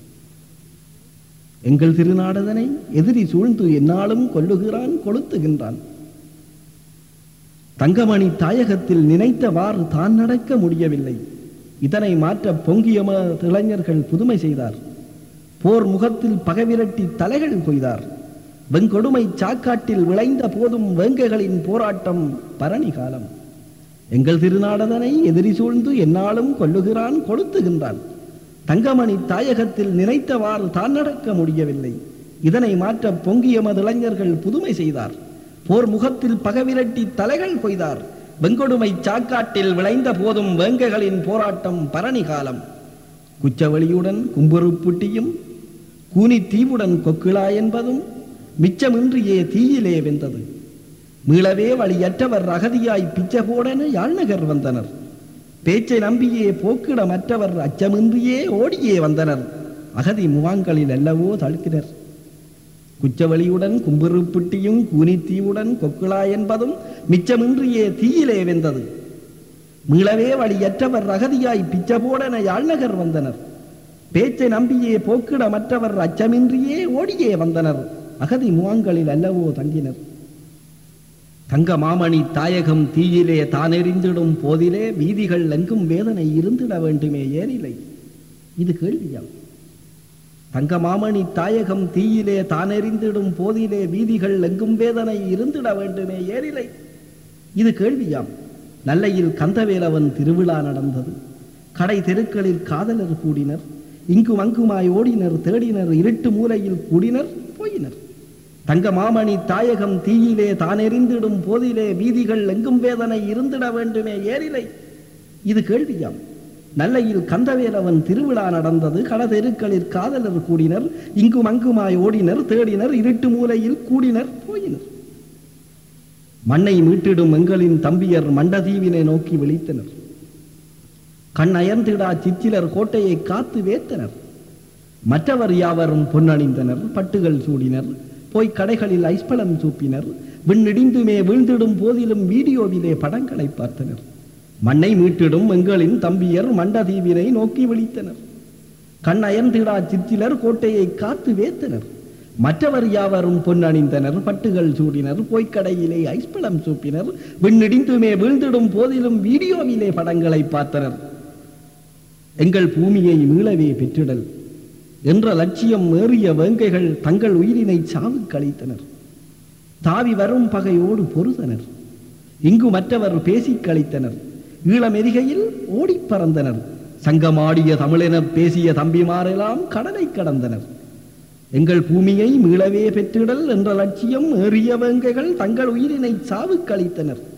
எங்கள் திருநாடதனை எதிரி சூழ்ந்து எந்நாளும் கொல்லுகிறான் கொளுத்துகின்றான் தங்கமணி தாயகத்தில் நினைத்தவாறு தான் நடக்க முடியவில்லை இதனை மாற்ற பொங்கியம இளைஞர்கள் புதுமை செய்தார் போர் முகத்தில் பகைவிரட்டி தலைகள் கொய்தார் வெங்கொடுமை சாக்காட்டில் விளைந்த போதும் வேங்கைகளின் போராட்டம் பரணி காலம் எங்கள் திருநாடதனை எதிரி சூழ்ந்து எந்நாளும் கொல்லுகிறான் கொளுத்துகின்றான் தங்கமணி தாயகத்தில் நினைத்தவாறு தான் நடக்க முடியவில்லை இதனை மாற்ற பொங்கிய இளைஞர்கள் புதுமை செய்தார் போர் முகத்தில் பகவிரட்டி தலைகள் கொய்தார் வெங்கொடுமை சாக்காட்டில் விளைந்த போதும் வேங்கைகளின் போராட்டம் பரணி காலம் குச்சவெளியுடன் கும்புறுப்புட்டியும் கூனி தீவுடன் கொக்கிழா என்பதும் மிச்சமின்றியே தீயிலே வெந்தது மீளவே வழியற்றவர் அகதியாய் பிச்சை போடென யாழ்நகர் வந்தனர் பேச்சை நம்பியே போக்கிட மற்றவர் அச்சமின்றியே ஓடியே வந்தனர் அகதி முகாங்களில் அல்லவோ தழுத்தினர் குச்சவெளியுடன் கும்பிருப்பிட்டியும் கூனித்தீவுடன் கொக்குளா என்பதும் மிச்சமின்றியே தீயிலே வெந்தது மீளவே வழியற்றவர் அகதியாய் பிச்சை போடென யாழ்நகர் வந்தனர் பேச்சை நம்பியே போக்கிட மற்றவர் அச்சமின்றியே ஓடியே வந்தனர் அகதி முகாங்களில் அல்லவோ தங்கினர் தங்க மாமணி தாயகம் தீயிலே தானெறிந்திடும் போதிலே வீதிகள் எங்கும் வேதனை இருந்திட வேண்டுமே ஏனிலை இது கேள்வியாம் தங்க மாமணி தாயகம் தீயிலே தானெறிந்திடும் போதிலே வீதிகள் எங்கும் வேதனை இருந்திட வேண்டுமே ஏனிலை இது கேள்வியாம் நல்லையில் கந்தவேலவன் திருவிழா நடந்தது கடை தெருக்களில் காதலர் கூடினர் இங்கும் அங்குமாய் ஓடினர் தேடினர் இருட்டு மூலையில் கூடினர் போயினர் தங்க மாமணி தாயகம் தீயிலே தானெறிந்திடும் போதிலே வீதிகள் எங்கும் வேதனை இருந்திட வேண்டுமே ஏரிலை இது கேள்வியாம் நல்லையில் கந்தவேலவன் திருவிழா நடந்தது கடதெருக்களில் காதலர் கூடினர் இங்கும் அங்குமாய் ஓடினர் தேடினர் இருட்டு மூலையில் கூடினர் போயினர் மண்ணை மீட்டிடும் எங்களின் தம்பியர் மண்டதீவினை நோக்கி விழித்தனர் கண் அயர்ந்திடா சிச்சிலர் கோட்டையை காத்து வேத்தனர் மற்றவர் யாவரும் பொன்னணிந்தனர் பட்டுகள் சூடினர் போய் கடைகளில் ஐஸ்பலம் சூப்பினர் விண்ணிடிந்துமே வீழ்ந்திடும் போதிலும் வீடியோவிலே படங்களை பார்த்தனர் மண்ணை மீட்டிடும் எங்களின் தம்பியர் மண்டதீவினை நோக்கி விழித்தனர் கண் அயர்ந்திடா சித்திலர் கோட்டையை காத்து வேத்தனர் மற்றவர் யாவரும் பொன்னணிந்தனர் பட்டுகள் சூடினர் போய்க்கடையிலே ஐஸ்பலம் சூப்பினர் விண்ணிடிந்துமே வீழ்ந்திடும் போதிலும் வீடியோவிலே படங்களை பார்த்தனர் எங்கள் பூமியை மீளவே பெற்றிடல் என்ற லட்சியம் ஏறிய வேங்கைகள் தங்கள் உயிரினை சாவுக்கு அளித்தனர் தாவி வரும் பகையோடு பொருதனர் இங்கு மற்றவர் பேசிக் கழித்தனர் ஈழமெரிகையில் ஓடிப் பறந்தனர் சங்கமாடிய தமிழெனப் பேசிய தம்பிமாரெல்லாம் கடலை கடந்தனர் எங்கள் பூமியை மீளவே பெற்றிடல் என்ற லட்சியம் ஏறிய வேங்கைகள் தங்கள் உயிரினை சாவுக்கு அளித்தனர்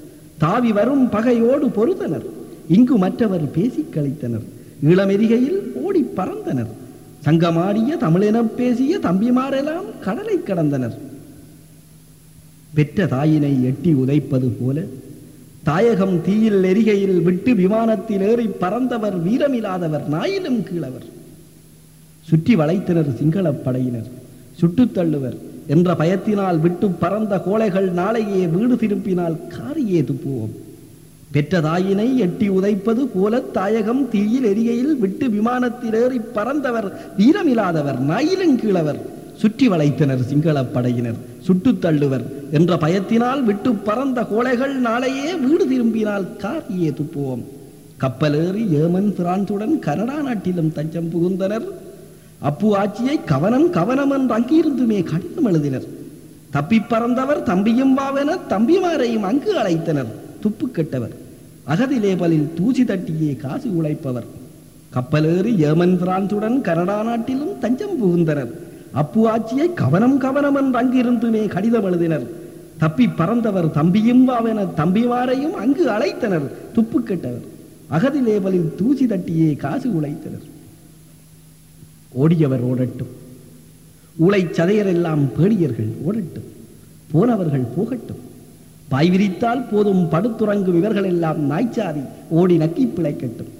தாவி வரும் பகையோடு பொறுத்தனர் இங்கு மற்றவர் பேசிக் கழித்தனர் இளமெரிகையில் ஓடி பறந்தனர் சங்கமாடிய தமிழெனப் பேசிய தம்பிமாரெல்லாம் கடலை கடந்தனர் பெற்ற தாயினை எட்டி உதைப்பது போல தாயகம் தீயில் எரிகையில் விட்டு விமானத்தில் ஏறி பறந்தவர் வீரமில்லாதவர் நாயிலும் கீழவர் சுற்றி வளைத்தனர் சிங்களப் படையினர் சுட்டுத் தள்ளுவர் என்ற பயத்தினால் விட்டு பறந்த கோழைகள் நாளையே வீடு திருப்பினால் காரியே துப்புவோம் பெற்ற தாயினை எட்டி உதைப்பது போல தாயகம் தீயில் எரிகையில் விட்டு விமானத்தில் ஏறி பறந்தவர் வீரமில்லாதவர் நாயிலும் கீழவர் சுற்றி வளைத்தனர் சிங்களப் படையினர் சுட்டுத் தள்ளுவர் என்ற பயத்தினால் விட்டு பறந்த கோழைகள் நாளையே வீடு திரும்பினால் காரியே துப்புவோம் கப்பலேறி ஏமன் பிரான்சுடன் கனடா நாட்டிலும் தஞ்சம் புகுந்தனர் அப்பு ஆட்சியை கவனம் கவனம் என்று அங்கிருந்துமே கடிதம் எழுதினர் தப்பி பறந்தவர் தம்பியும் வாவென தம்பிமாரையும் அங்கு அழைத்தனர் துப்பு கெட்டவர் அகதிலேபலில் தூசி தட்டியே காசு உழைப்பவர் கப்பலேறி ஏமன் பிரான்சுடன் கனடா நாட்டிலும் தஞ்சம் புகுந்தனர் அப்பு ஆட்சியை கவனம் கவனம் என்று அங்கிருந்துமே கடிதம் எழுதினர் தப்பி பறந்தவர் தம்பியும் வாவென தம்பிமாரையும் அங்கு அழைத்தனர் துப்பு கெட்டவர் அகதிலேபலில் தூசி தட்டியே காசு உழைத்தனர் ஓடியவர் ஓடட்டும் ஊளை சதையரெல்லாம் பேடியர்கள் ஓடட்டும் போனவர்கள் போகட்டும் பாய் விரித்தால் போதும் படுத்துறங்கும் இவர்கள் எல்லாம் நாய்ச்சாதி ஓடி நக்கி பிழைக்கட்டும்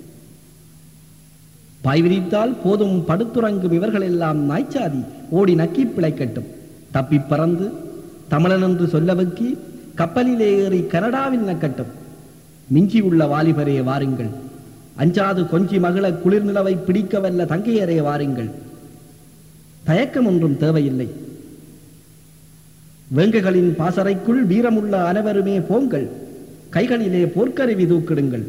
பாய் விரித்தால் போதும் படுத்துறங்கும் இவர்கள் எல்லாம் நாய்ச்சாதி ஓடி நக்கி பிழைக்கட்டும் தப்பி பறந்து தமிழன் என்று சொல்ல வைக்கி கப்பலிலே ஏறி கனடாவில் நக்கட்டும் மிஞ்சி உள்ள வாலிபரே வாருங்கள் அஞ்சாது கொஞ்சி மகள குளிர் நிலவை பிடிக்க வல்ல தங்கையரே வாருங்கள் தயக்கம் ஒன்றும் தேவையில்லை வேங்கைகளின் பாசறைக்குள் வீரமுள்ள அனைவருமே போங்கள் கைகளிலே போர்க்கருவி தூக்கிடுங்கள்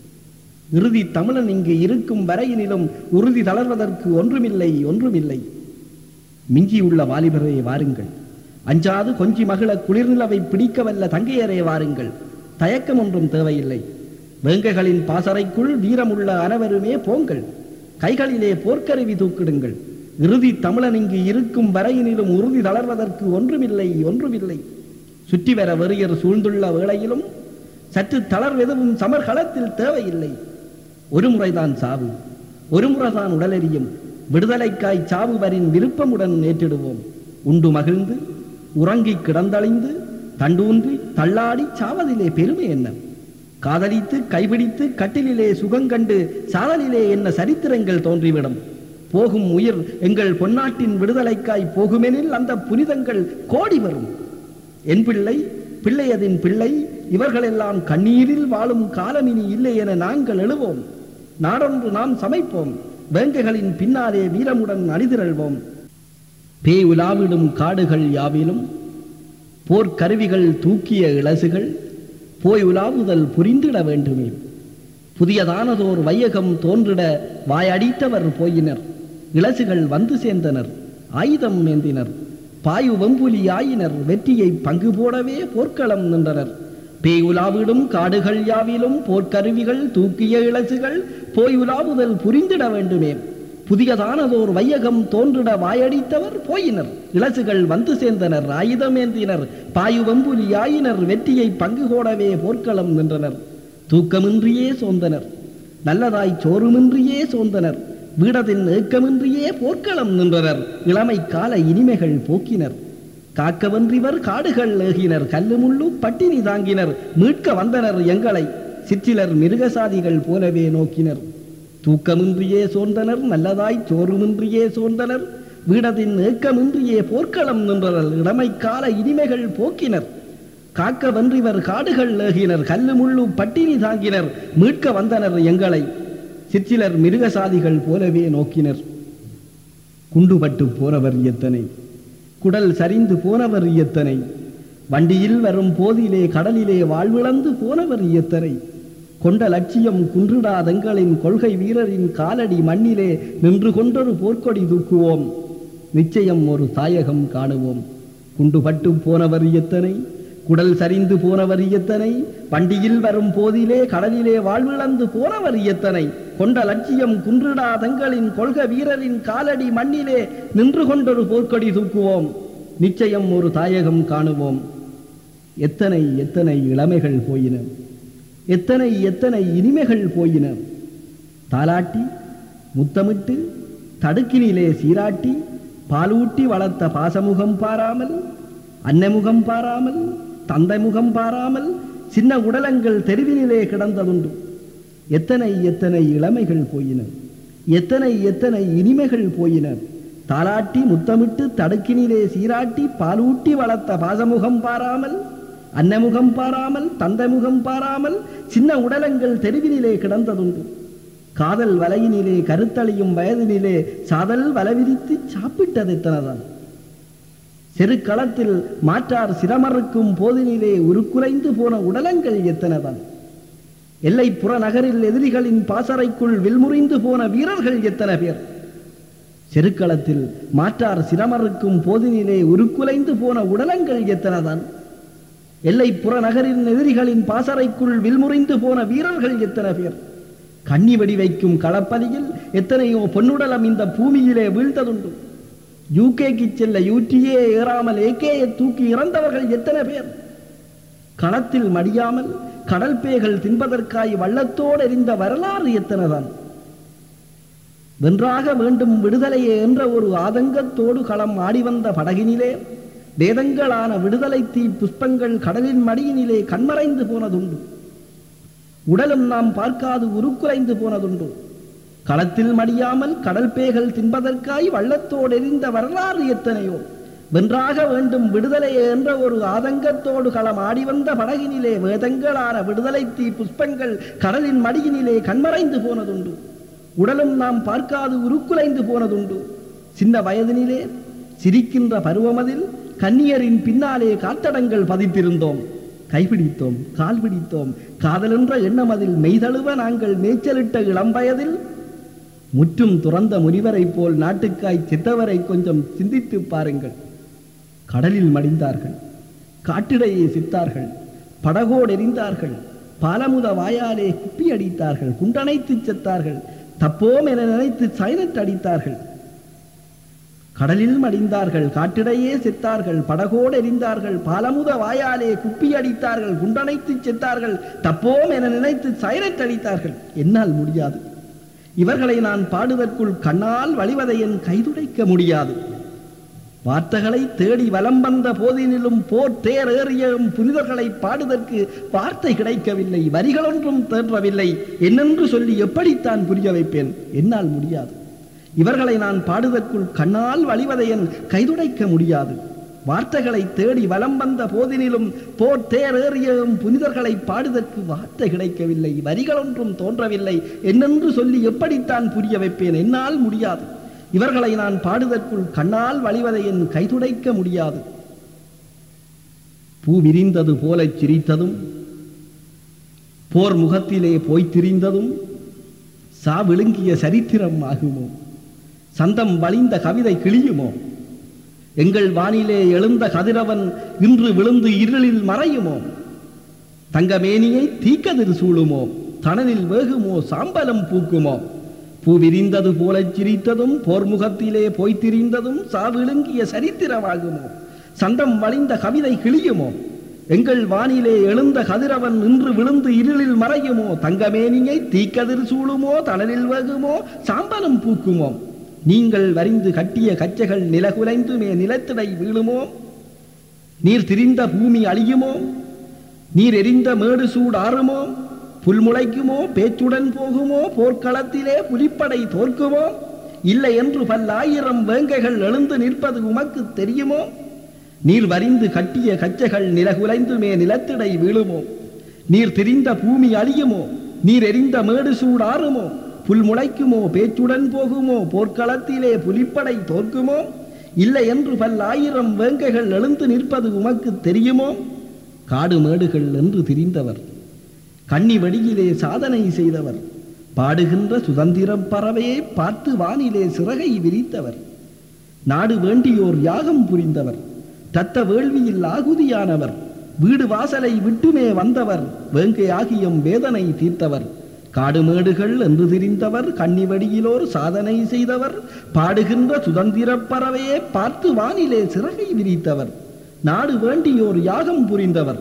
இறுதி தமிழன் இங்கு இருக்கும் வரையினிலும் உறுதி தளர்வதற்கு ஒன்றுமில்லை ஒன்றுமில்லை மிஞ்சியுள்ள வாலிபரே வாருங்கள் அஞ்சாது கொஞ்சி மகள குளிர்நிலவை பிடிக்க வல்ல தங்கையரே வாருங்கள் தயக்கம் ஒன்றும் தேவையில்லை வேங்கைகளின் பாசறைக்குள் வீரமுள்ள அனைவருமே போங்கள் கைகளிலே போர்க்கருவி தூக்கிடுங்கள் இறுதி தமிழன் இங்கு இருக்கும் வரையினிலும் உறுதி தளர்வதற்கு ஒன்றுமில்லை ஒன்றுமில்லை சுற்றி வர வெறியர் சூழ்ந்துள்ள வேளையிலும் சற்று தளர்வெதுவும் சமர்களத்தில் தேவையில்லை ஒரு முறைதான் சாவு ஒரு முறைதான் உடலெறியும் விடுதலைக்காய் சாவு வரின் விருப்பமுடன் ஏற்றிடுவோம் உண்டு மகிழ்ந்து உறங்கி கிடந்தழிந்து தண்டூன்றி தள்ளாடி சாவதிலே பெருமை என்ன காதலித்து கைபிடித்து கட்டிலிலே சுகங்கண்டு சாதலிலே என்ன சரித்திரங்கள் தோன்றிவிடும் போகும் உயிர் எங்கள் பொன்னாட்டின் விடுதலைக்காய் போகுமெனில் அந்த புனிதங்கள் கோடி வரும் என் பிள்ளை பிள்ளையதின் பிள்ளை இவர்களெல்லாம் கண்ணீரில் வாழும் காலமினி இல்லை என நாங்கள் எழுவோம் நாடொன்று நாம் சமைப்போம் வேங்கைகளின் பின்னாலே வீரமுடன் அணிதிரள்வோம் பேய் உலாவிடும் காடுகள் யாவிலும் போர்க்கருவிகள் தூக்கிய இளசுகள் போய் உலாவுதல் புரிந்திட வேண்டுமே புதியதானதோர் வையகம் தோன்றிட வாயடித்தவர் போயினர் இளசுகள் வந்து சேர்ந்தனர் ஆயுதம் ஏந்தினர் பாயு வெம்புலி ஆயினர் வெற்றியை பங்கு போடவே போர்க்களம் நின்றனர் பேய் உலாவிடும் காடுகள் யாவிலும் போர்க்கருவிகள் தூக்கிய இளசுகள் போய் உலாவுதல் புரிந்திட வேண்டுமே புதியதானதோர் வையகம் தோன்றிட வாயடித்தவர் போயினர் இளசுகள் வந்து சேர்ந்தனர் ஆயுதமேந்தினர் பாயு வெம்புலி ஆயினர் வெற்றியை பங்கு கோடவே போர்க்களம் நின்றனர் தூக்கமின்றியே சோர்ந்தனர் நல்லதாய் சோறுமின்றியே சோர்ந்தனர் வீடத்தின் ஏக்கமின்றியே போர்க்களம் நின்றனர் இளமை கால இனிமைகள் போக்கினர் காக்கவன்றிவர் காடுகள் ஏகினர் கல்லு முள்ளு பட்டினி தாங்கினர் மீட்க வந்தனர் எங்களை சிற்றிலர் மிருகசாதிகள் போலவே நோக்கினர் தூக்கமின்றியே சோர்ந்தனர் நல்லதாய் சோறுமின்றியே சோர்ந்தனர் வீடத்தின் ஏக்கமின்றியே போர்க்களம் நின்றனர் இளமை கால இனிமைகள் போக்கினர் காக்க வென்றிவர் காடுகள் ஏகினர் கல்லு முள்ளு பட்டினி தாங்கினர் மீட்க வந்தனர் எங்களை சிற்றிலர் மிருகசாதிகள் போலவே நோக்கினர் குண்டுபட்டு போனவர் எத்தனை குடல் சரிந்து போனவர் எத்தனை வண்டியில் வரும் போதிலே கடலிலே வாழ்விழந்து போனவர் எத்தனை கொண்ட லட்சியம் குன்றிடாதெங்களின் கொள்கை வீரரின் காலடி மண்ணிலே நின்று கொண்டொரு போர்க்கொடி தூக்குவோம் நிச்சயம் ஒரு தாயகம் காணுவோம் குண்டுபட்டு போனவர் எத்தனை குடல் சரிந்து போனவர் எத்தனை வண்டியில் வரும் போதிலே கடலிலே வாழ்விழந்து போனவர் எத்தனை கொண்ட லட்சியம் குன்றிடாதங்களின் கொள்க வீரரின் காலடி மண்ணிலே நின்று கொண்டொரு போர்க்கொடி தூக்குவோம் நிச்சயம் ஒரு தாயகம் காணுவோம் எத்தனை எத்தனை இளமைகள் போயின எத்தனை எத்தனை இனிமைகள் போயின தாலாட்டி முத்தமிட்டு தடுக்கினிலே சீராட்டி பாலூட்டி வளர்த்த பாசமுகம் பாராமல் அன்னமுகம் பாராமல் தந்தை முகம் பாராமல் சின்ன உடலங்கள் தெருவினிலே கிடந்ததுண்டு எத்தனை எத்தனை இளமைகள் போயின எத்தனை எத்தனை இனிமைகள் போயின தாலாட்டி முத்தமிட்டு தடுக்கினிலே சீராட்டி பாலூட்டி வளர்த்த பாசமுகம் பாராமல் அன்னமுகம் பாராமல் தந்தை முகம் பாராமல் சின்ன உடலங்கள் தெருவினிலே கிடந்ததுண்டு காதல் வலையினிலே கருத்தளியும் வயதினிலே சாதல் வலை விரித்து சாப்பிட்டது எத்தனைதான் செருக்களத்தில் மாற்றார் சிரமறுக்கும் போதினிலே உருக்குலைந்து போன உடலங்கள் எத்தனைதான் எல்லைப்புற நகரில் எதிரிகளின் பாசறைக்குள் வில்முறிந்து போன வீரர்கள் எத்தனை பேர் செருக்களத்தில் மாற்றார் சிரமறுக்கும் போதினிலே உருக்குலைந்து போன உடலங்கள் எத்தனைதான் எல்லைப்புற நகரின் எதிரிகளின் பாசறைக்குள் வில்முறிந்து போன வீரர்கள் எத்தனை பேர் கண்ணி வெடி வைக்கும் களப்பலியில் எத்தனையோ பொன்னுடலம் இந்த பூமியிலே வீழ்த்ததுண்டு யூகேக்கு செல்ல யூடியே ஏறாமல் ஏகேயை தூக்கி இறந்தவர்கள் எத்தனை பேர் களத்தில் மடியாமல் கடல் பேய்கள் தின்பதற்காய் வள்ளத்தோடு எரிந்த வரலாறு எத்தனைதான் வென்றாக வேண்டும் விடுதலையே என்ற ஒரு ஆதங்கத்தோடு களம் ஆடி வந்த படகினிலே வேதங்களான விடுதலை தீ புஷ்பங்கள் கடலின் மடியினிலே கண்மறைந்து போனதுண்டு உடலும் நாம் பார்க்காது உருக்குலைந்து போனதுண்டு களத்தில் மடியாமல் கடல் பேய்கள் தின்பதற்காய் வள்ளத்தோடு எரிந்த வரலாறு எத்தனையோ வென்றாக வேண்டும் விடுதலையே என்ற ஒரு ஆதங்கத்தோடு களம் ஆடி வந்த படகினிலே வேதங்களான விடுதலை தீ புஷ்பங்கள் கடலின் மடியினிலே கண்மறைந்து போனதுண்டு உடலும் நாம் பார்க்காது உருக்குலைந்து போனதுண்டு சின்ன வயதினிலே சிரிக்கின்ற பருவமதில் கன்னியரின் பின்னாலே காத்தடங்கள் பதித்திருந்தோம் கைபிடித்தோம் கால் பிடித்தோம் காதலென்ற எண்ணம் அதில் மெய்தழுவ நாங்கள் மேய்ச்சலிட்ட இளம் வயதில் முற்றும் துறந்த முனிவரைப் போல் நாட்டுக்காய் சித்தவரை கொஞ்சம் சிந்தித்து பாருங்கள் கடலில் மடிந்தார்கள் காட்டிடையே சித்தார்கள் படகோடு எரிந்தார்கள் பாலமுத வாயாலே குப்பி அடித்தார்கள் குண்டனைத்து செத்தார்கள் தப்போம் என நினைத்து சைலண்ட் அடித்தார்கள் கடலில் மடிந்தார்கள் காட்டிடையே செத்தார்கள் படகோடு எரிந்தார்கள் பாலமுத வாயாலே குப்பி அடித்தார்கள் குண்டனைத்து செத்தார்கள் தப்போம் என நினைத்து சைலண்ட் அடித்தார்கள் என்னால் முடியாது இவர்களை நான் பாடுவதற்குள் கண்ணால் வழிவதை என் கைதுடைக்க முடியாது வார்த்தைகளை தேடி வலம் வந்த போதினிலும் போர் தேர் ஏறியும் புனிதர்களை பாடுவதற்கு வார்த்தை கிடைக்கவில்லை வரிகளொன்றும் தேன்றவில்லை என்னென்று சொல்லி எப்படித்தான் புரிய வைப்பேன் என்னால் முடியாது இவர்களை நான் பாடுவதற்குள் கண்ணால் வழிவதை என் கைதுடைக்க முடியாது வார்த்தைகளை தேடி வலம் வந்த போதினிலும் போர் தேர் ஏறியும் புனிதர்களை பாடுவதற்கு வார்த்தை கிடைக்கவில்லை வரிகளொன்றும் தோன்றவில்லை என்னென்று சொல்லி எப்படித்தான் புரிய வைப்பேன் என்னால் முடியாது இவர்களை நான் பாடுவதற்குள் கண்ணால் வழிவதை என் கைதுடைக்க முடியாது பூ விரிந்தது போலச் சிரித்ததும் போர் முகத்திலே போய்த் திரிந்ததும் சா விழுங்கிய சரித்திரம் ஆகுமோ சந்தம் வழிந்த கவிதை கிளியுமோ எங்கள் வானிலே எழுந்த கதிரவன் இன்று விழுந்து இருளில் மறையுமோ தங்கமேனியை தீக்கதிர் சூழுமோ தணலில் வேகுமோ சாம்பலம் பூக்குமோ பூ விரிந்தது போலச் சிரித்ததும் போர்முகத்திலே போய்த் திரிந்ததும் சாவிழுங்கிய சரித்திரமாகுமோ சந்தம் வழிந்த கவிதை கிளியுமோ எங்கள் வானிலே எழுந்த கதிரவன் நின்று விழுந்து இருளில் மறையுமோ தங்கமேனியை தீக்கதிர் சூழுமோ தணலில் வேகுமோ சாம்பலம் பூக்குமோ நீங்கள் வரிந்து கட்டிய கச்சைகள் நிலகுலைந்துமே நிலத்திடை வீழுமோ நீர் திரிந்த பூமி அழியுமோ நீர் எரிந்த மேடு சூடாறுமோ புல் முளைக்குமோ பேச்சுடன் போகுமோ போர்க்களத்திலே புலிப்படை தோற்குமோ இல்லை என்று பல்லாயிரம் வேங்கைகள் எழுந்து நிற்பது உமக்கு தெரியுமோ நீர் வரிந்து கட்டிய கச்சைகள் நிலகுலைந்துமே நிலத்திடை வீழுமோ நீர் திரிந்த பூமி அழியுமோ நீர் எரிந்த மேடு சூடாறுமோ புல் முளைக்குமோ பேச்சுடன் போகுமோ போர்க்களத்திலே புலிப்படை தோற்குமோ இல்லை என்று பல்லாயிரம் வேங்கைகள் எழுந்து நிற்பது உமக்கு தெரியுமோ காடு மேடுகள் என்று திரிந்தவர் கன்னி வெடியிலே சாதனை செய்தவர் பாடுகின்ற சுதந்திரப் பறவையை பார்த்து வானிலே சிறகை விரித்தவர் நாடு வேண்டியோர் யாகம் புரிந்தவர் தத்த வேள்வியில் ஆகுதியானவர் வீடு வாசலை விட்டுமே வந்தவர் வேங்கை ஆகியம் வேதனை தீர்த்தவர் காடுமேடுகள் என்று திரிந்தவர் கன்னிவடியிலோர் சாதனை செய்தவர் பாடுகின்ற சுதந்திரப் பறவையை பார்த்து வானிலே சிறகை விரித்தவர் நாடு வேண்டியோர் யாகம் புரிந்தவர்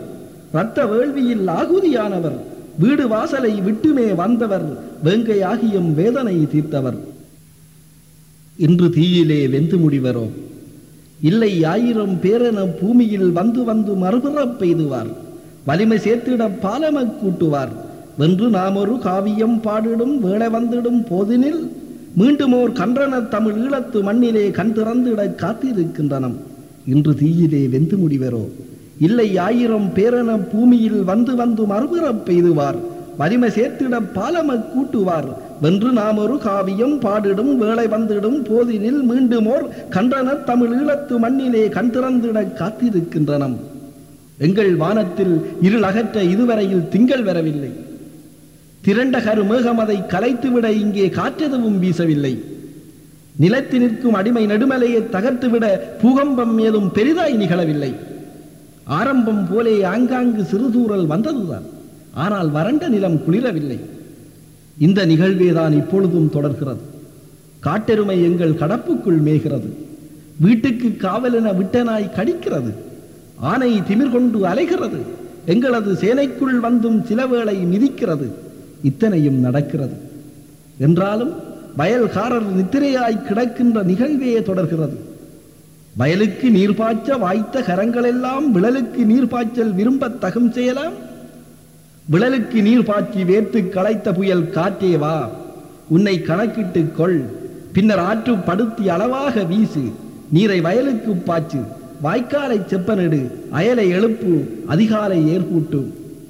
இரத்த வேள்வியில் ஆகுதியானவர் வீடு வாசலை விட்டுமே வந்தவர் வேங்கையாகியும் வேதனை தீர்த்தவர் இன்று தீயிலே வெந்து முடிவரோ இல்லை ஆயிரம் பேரென பூமியில் வந்து வந்து மறுபுறப் பெய்துவார் வலிமை சேர்த்திட பாலமக் கூட்டுவார் வென்று நாம் ஒரு காவியம் பாடிடும் வேளை வந்திடும் போதினில் மீண்டும் ஓர் கன்றன தமிழ் ஈழத்து மண்ணிலே கண் திறந்திட காத்திருக்கின்றனம் இன்று தீயிலே வெந்து முடிவரோ இல்லை ஆயிரம் பேரென பூமியில் வந்து வந்து மறுபுறப் பெய்துவார் வலிமை சேர்த்திட பாலமக் கூட்டுவார் வென்று நாம் ஒரு காவியம் பாடிடும் வேளை வந்திடும் போதினில் மீண்டும் ஓர் கன்றன தமிழ் ஈழத்து மண்ணிலே கண் திறந்திட காத்திருக்கின்றனம் எங்கள் வானத்தில் இருள் அகற்ற இதுவரையில் திங்கள் வரவில்லை திரண்ட கரு மேகம் அதை கலைத்துவிட இங்கே காற்றெதுவும் வீசவில்லை நிலத்து நிற்கும் அடிமை நெடுமலையை தகர்த்துவிட பூகம்பம் ஏதும் பெரிதாய் நிகழவில்லை ஆரம்பம் போலே ஆங்காங்கு சிறுதூறல் வந்ததுதான் ஆனால் வறண்ட நிலம் குளிரவில்லை இந்த நிகழ்வேதான் இப்பொழுதும் தொடர்கிறது காட்டெருமை எங்கள் கடப்புக்குள் மேய்கிறது வீட்டுக்கு காவலென விட்டனாய் கடிக்கிறது ஆனை திமிர் கொண்டு அலைகிறது எங்களது சேனைக்குள் வந்தும் சில வேளை மிதிக்கிறது இத்தனையும் நடக்கிறது என்றாலும் வயல்காரர் நித்திரையாய் கிடக்கின்ற நிகழ்வே தொடர்கிறது வயலுக்கு நீர் பாய்ச்ச வாய்த்த கரங்களெல்லாம் விழலுக்கு நீர் பாய்ச்சல் விரும்பத் தகும் செய்யலாம் விழலுக்கு நீர் பாய்ச்சி வேர்த்து களைத்த புயல் காற்றே வா உன்னை கணக்கிட்டு கொள் பின்னர் ஆற்று படுத்தி அளவாக வீசு நீரை வயலுக்கு பாய்ச்சு வாய்க்காலை செப்பனிடு அயலை எழுப்பு அதிகாலை ஏற்பூட்டு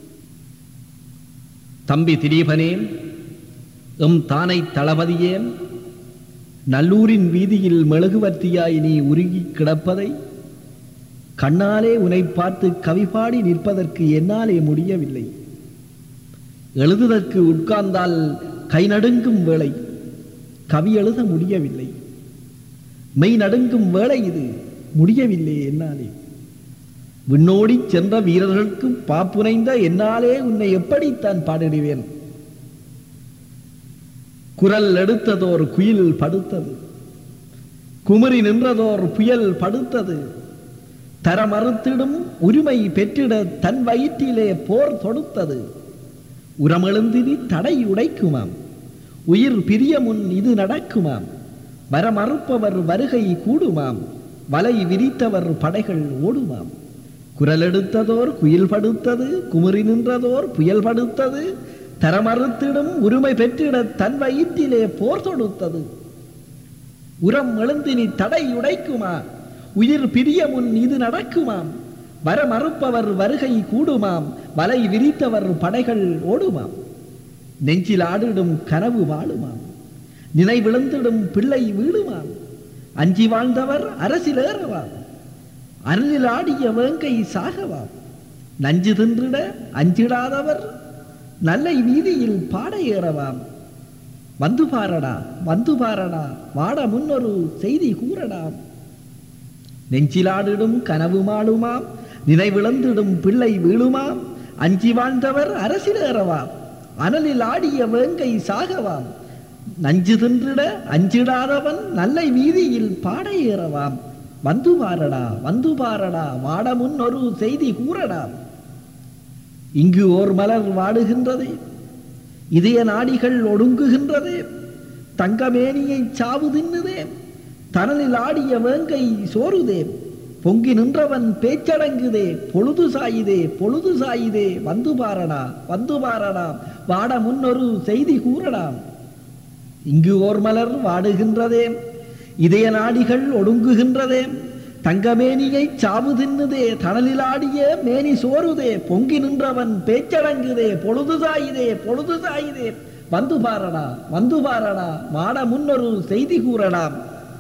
தம்பி திலீபனே எம் தானை தளபதியே நல்லூரின் வீதியில் மெழுகுவர்த்தியாய் நீ உருகி கிடப்பதை கண்ணாலே உன்னை பார்த்து கவி பாடி நிற்பதற்கு என்னாலே முடியவில்லை எழுதுதற்கு உட்கார்ந்தால் கை நடுங்கும் வேளை கவி எழுத முடியவில்லை மெய் நடுங்கும் வேளை இது முடியவில்லை என்னாலே விண்ணோடி சென்ற வீரர்களுக்கு பாப்புனைந்த என்னாலே உன்னை எப்படித்தான் பாடிடுவேன் குரல் எடுத்ததோர் குயில் படுத்தது குமரி நின்றதோர் புயல் படுத்தது தர மறுத்திடும் உரிமை பெற்றிட தன் வயிற்றிலே போர் தொடுத்தது உரமெழுந்தினி தடை உடைக்குமாம் உயிர் பிரிய முன் இது நடக்குமாம் வர மறுப்பவர் வருகை கூடுமாம் வலை விரித்தவர் படைகள் ஓடுமாம் குரல் எடுத்ததோர் குயில் படுத்தது குமுறி நின்றதோர் புயல் படுத்தது தரமறுத்திடும் உரிமை பெற்றிட தன் வயிற்றிலே போர் தொடுத்தது உரம் எழுந்தினி தடை உடைக்குமா உயிர் பிரிய முன் இது நடக்குமாம் வர மறுப்பவர் வருகை கூடுமாம் வலை விரித்தவர் படைகள் ஓடுமாம் நெஞ்சில் ஆடிடும் கனவு வாழுமாம் நினைவிழந்திடும் பிள்ளை வீடுமாம் அஞ்சி வாழ்ந்தவர் அரசிலேறவாம் அருளில் ஆடிய வேங்கை சாகவாம் நஞ்சு தின்றிட அஞ்சிடாதவர் நல்லை வீதியில் பாட ஏறவாம் வந்து பாரடா வந்து பாரடா வாட முன்னொரு செய்தி கூறடாம் நெஞ்சிலாடிடும் கனவு மாடுமாம் நினைவிழந்திடும் பிள்ளை வீழுமாம் அஞ்சி வாழ்ந்தவர் அரசிலேறவாம் அனலில் ஆடிய வேங்கை சாகவாம் நஞ்சு தின்றிட அஞ்சிடாதவன் நல்லை வீதியில் பாட ஏறவாம் வந்து பாரடா வந்து பாரடா வாட முன் ஒரு செய்தி கூறடாம் இங்கு ஓர் மலர் வாடுகின்றதே இதய நாடிகள் ஒடுங்குகின்றதே தங்கமேனியை சாவு தின்னுதே தனலில் ஆடிய வேங்கை சோறுதே பொங்கி நின்றவன் பேச்சடங்குதே பொழுது சாயுதே பொழுது சாயுதே வந்து பாரடா வந்து பாரடா வாட முன்னொரு செய்தி கூறடாம் இங்கு ஓர் மலர் வாடுகின்றதே இதய நாடிகள் ஒடுங்குகின்றதே தங்கமேனியை சாவு தின்னுதே தணலில் ஆடிய மேனி சோறுதே பொங்கி நின்றவன் பேச்சடங்குதே பொழுது சாயுதே பொழுது சாயுதே வந்து பாரடா வந்து பாரடா மாட முன்னொரு செய்தி கூறடாம்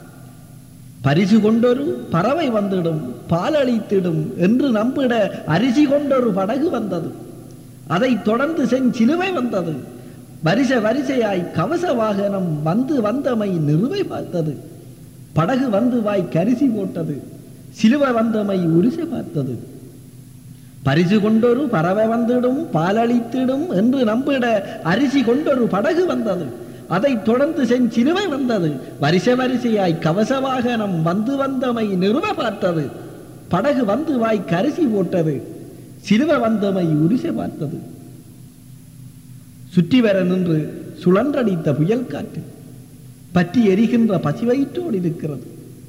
பரிசு கொண்டொரு பறவை வந்திடும் பாலளித்திடும் என்று நம்பிட அரிசி கொண்டொரு படகு வந்தது அதைத் தொடர்ந்து செஞ்சிலுவை வந்தது வரிசை வரிசையாய் கவச வாகனம் வந்து வந்தமை நிறுவை பார்த்தது படகு வந்து வாய் கரிசி போட்டது சிலுவை வந்தமை உரிசை பார்த்தது பரிசு கொண்டொரு பறவை வந்திடும் பாலளித்திடும் என்று நம்பிட அரிசி கொண்டொரு படகு வந்தது அதைத் தொடர்ந்து செஞ்சிலுவை வந்தது வரிசை வரிசையாய் கவச வாகனம் வந்து வந்தமை நிறுவ பார்த்தது படகு வந்து வாய் கரிசி போட்டது சிறுவ வந்தமை உரிசை பார்த்தது சுற்றி வர நின்று சுழன்றடித்த புயல் காற்று பற்றி எரிகின்ற பசிவயிற்றோடு இருக்கிறது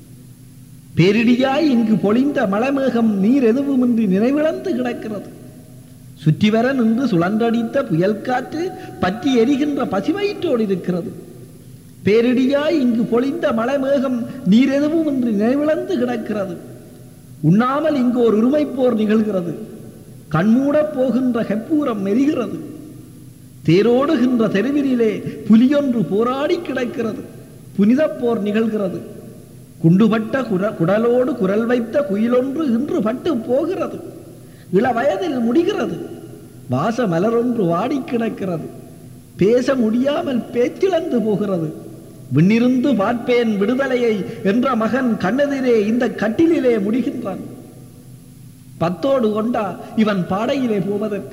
பேரிடியாய் இங்கு பொழிந்த மலைமேகம் நீர் எதுவுமின்றி நினைவிழந்து கிடக்கிறது சுற்றி வர நின்று சுழன்றடித்த புயல் காற்று பற்றி எரிகின்ற பசிவயிற்றோடு இருக்கிறது பேரிடியாய் இங்கு பொழிந்த மலைமேகம் நீர் எதுவுமின்றி நினைவிழந்து கிடக்கிறது உண்ணாமல் இங்கு ஒரு உரிமைப்போர் நிகழ்கிறது கண்மூடப் போகின்ற கற்பூரம் எரிகிறது தேரோடுகின்ற தெருவினிலே புலியொன்று போராடி கிடக்கிறது புனிதப் போர் நிகழ்கிறது குண்டுபட்ட குர குடலோடு குரல் வைத்த குயிலொன்று இன்று பட்டு போகிறது இள வயதில் முடிகிறது வாச மலரொன்று வாடி கிடக்கிறது பேச முடியாமல் பேச்சிழந்து போகிறது விண்ணிருந்து பார்ப்பேன் விடுதலையை என்ற மகன் கண்ணெதிரே இந்த கட்டிலிலே முடிகின்றான் பத்தோடு கொண்டா இவன் பாடையிலே போவதற்கு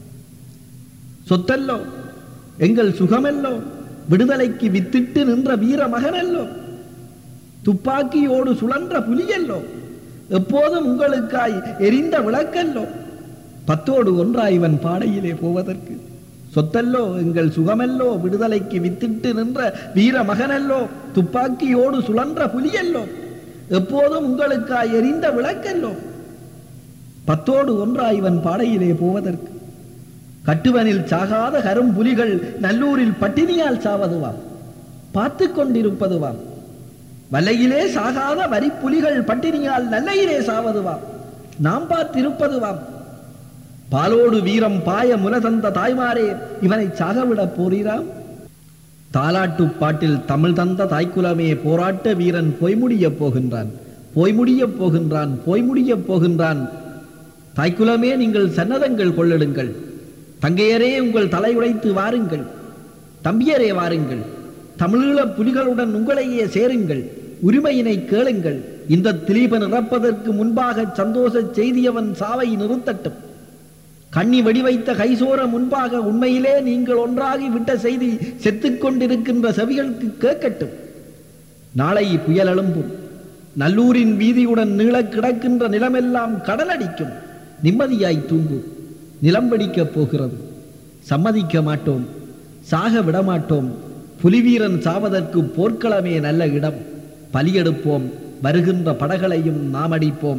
சொத்தல்லோ எங்கள் சுகமெல்லோ விடுதலைக்கு வித்திட்டு நின்ற வீர மகனல்லோ துப்பாக்கியோடு சுழன்ற புலியல்லோ எப்போதும் உங்களுக்காய் எரிந்த விளக்கல்லோ பத்தோடு ஒன்றாய் இவன் பாடையிலே போவதற்கு சொத்தல்லோ எங்கள் சுகமெல்லோ விடுதலைக்கு வித்திட்டு நின்ற வீர மகனல்லோ துப்பாக்கியோடு சுழன்ற புலியல்லோ எப்போதும் உங்களுக்காய் எரிந்த விளக்கல்லோ பத்தோடு ஒன்றாய் இவன் பாடையிலே போவதற்கு கட்டுவனில் சாகாத கரும்புலிகள் நல்லூரில் பட்டினியால் சாவதுவாம் பார்த்து கொண்டிருப்பதுவாம் வலையிலே சாகாத வரிப்புலிகள் பட்டினியால் நல்லையிலே சாவதுவாம் நாம் பார்த்திருப்பதுவாம் பாலோடு வீரம் பாய முலதந்த தாய்மாரே இவனை சாகவிடப் போறீராம் தாலாட்டு பாட்டில் தமிழ் தந்த தாய்க்குலமே போராட்ட வீரன் பொய்முடியப் போகின்றான் பொய்முடியப் போகின்றான் பொய்முடியப் போகின்றான் தாய்க்குலமே நீங்கள் சன்னதங்கள் கொள்ளிடுங்கள் தங்கையரே உங்கள் தலை உடைத்து வாருங்கள் தம்பியரே வாருங்கள் தமிழீழ புலிகளுடன் உங்களையே சேருங்கள் உரிமையினை கேளுங்கள் இந்த திலீபன் இறப்பதற்கு முன்பாக சந்தோஷ செய்தியவன் சாவை நிறுத்தட்டும் கண்ணி வெடிவைத்த கைசோர முன்பாக உண்மையிலே நீங்கள் ஒன்றாகி விட்ட செய்தி செத்துக் கொண்டிருக்கின்ற செவிகளுக்கு கேட்கட்டும் நாளை புயல் எழும்பும் நல்லூரின் வீதியுடன் நீளக் கிடக்கின்ற நிலமெல்லாம் கடலடிக்கும் நிம்மதியாய் தூங்கும் நிலம் வெடிக்கப் போகிறது சம்மதிக்க மாட்டோம் சாக விடமாட்டோம் புலிவீரன் சாவதற்கு போர்க்களமே நல்ல இடம் பலியெடுப்போம் வருகின்ற படகளையும் நாம் அடிப்போம்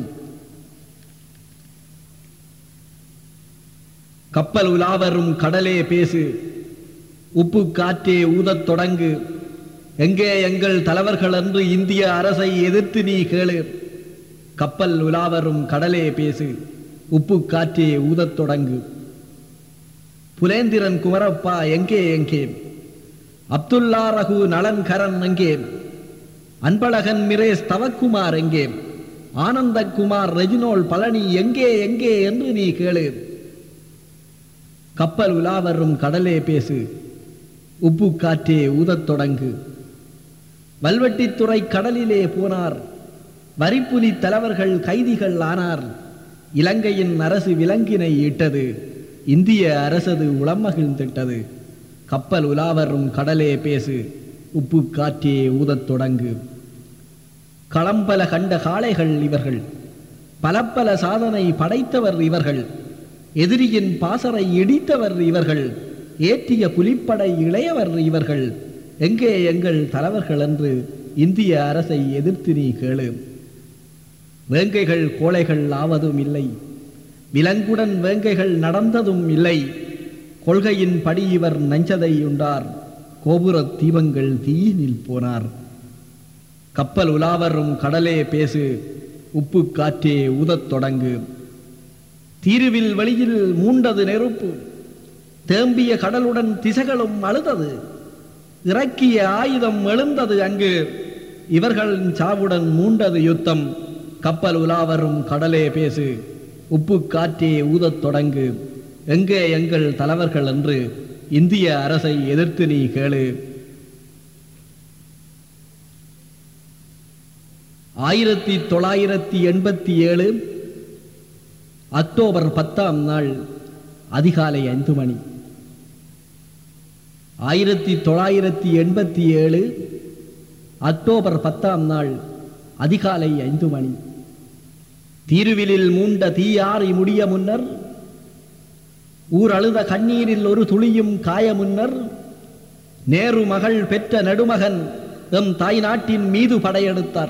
கப்பல் உலாவரும் கடலே பேசு உப்பு காற்றே ஊதத் தொடங்கு எங்கே எங்கள் தலைவர்கள் என்று இந்திய அரசை எதிர்த்து நீ கேளு கப்பல் உலாவரும் கடலே பேசு உப்பு காற்றே ஊதத் தொடங்கு புலேந்திரன் குமரப்பா எங்கே எங்கே அப்துல்லா ரகு நலன் கரன் எங்கே அன்பழகன் மிரேஸ் தவக்குமார் எங்கே ஆனந்தகுமார் ரெஜினோல் பழனி எங்கே எங்கே என்று நீ கேளு கப்பல் உலாவரும் கடலே பேசு உப்பு காற்றே ஊதத் தொடங்கு வல்வெட்டித்துறை கடலிலே போனார் வரிப்புலி தலைவர்கள் கைதிகள் ஆனார் இலங்கையின் அரசு விலங்கினை இட்டது இந்திய அரசது உளமகிழ்ந்திட்டது கப்பல் உலாவரும் கடலே பேசு உப்பு காற்றே ஊதத் தொடங்கு களம்பல கண்ட காளைகள் இவர்கள் பலப்பல சாதனை படைத்தவர் இவர்கள் எதிரியின் பாசறை இடித்தவர் இவர்கள் ஏற்றிய புலிப்படை இளையவர் இவர்கள் எங்கே எங்கள் தலைவர்கள் என்று இந்திய அரசை எதிர்த்து நீ கேளு வேங்கைகள் கோழைகள் ஆவதும் இல்லை விலங்குடன் வேங்கைகள் நடந்ததும் இல்லை கொள்கையின் படி இவர் நஞ்சதை உண்டார் கோபுரத் தீபங்கள் தீயினில் போனார் கப்பல் உலாவரும் கடலே பேசு உப்பு காற்றே ஊதத் தொடங்கு தீருவில் வெளியில் மூண்டது நெருப்பு தேம்பிய கடலுடன் திசைகளும் அழுதது இறக்கிய ஆயுதம் எழுந்தது அங்கு இவர்களின் சாவுடன் மூண்டது யுத்தம் கப்பல் உலாவரும் கடலே பேசு உப்பு காற்றே ஊதத் தொடங்கு எங்கே எங்கள் தலைவர்கள் என்று இந்திய அரசை எதிர்த்து நீ கேளு ஆயிரத்தி தொள்ளாயிரத்தி எண்பத்தி ஏழு அக்டோபர் பத்தாம் நாள் அதிகாலை ஐந்து மணி ஆயிரத்தி தொள்ளாயிரத்தி எண்பத்தி ஏழு அக்டோபர் பத்தாம் நாள் அதிகாலை ஐந்து மணி தீருவிலில் மூண்ட தீயாறி முடிய முன்னர் ஊர் அழுத கண்ணீரில் ஒரு துளியும் காயமுன்னர் நேரு மகள் பெற்ற நெடுமகன் எம் தாய் நாட்டின் மீது படையெடுத்தார்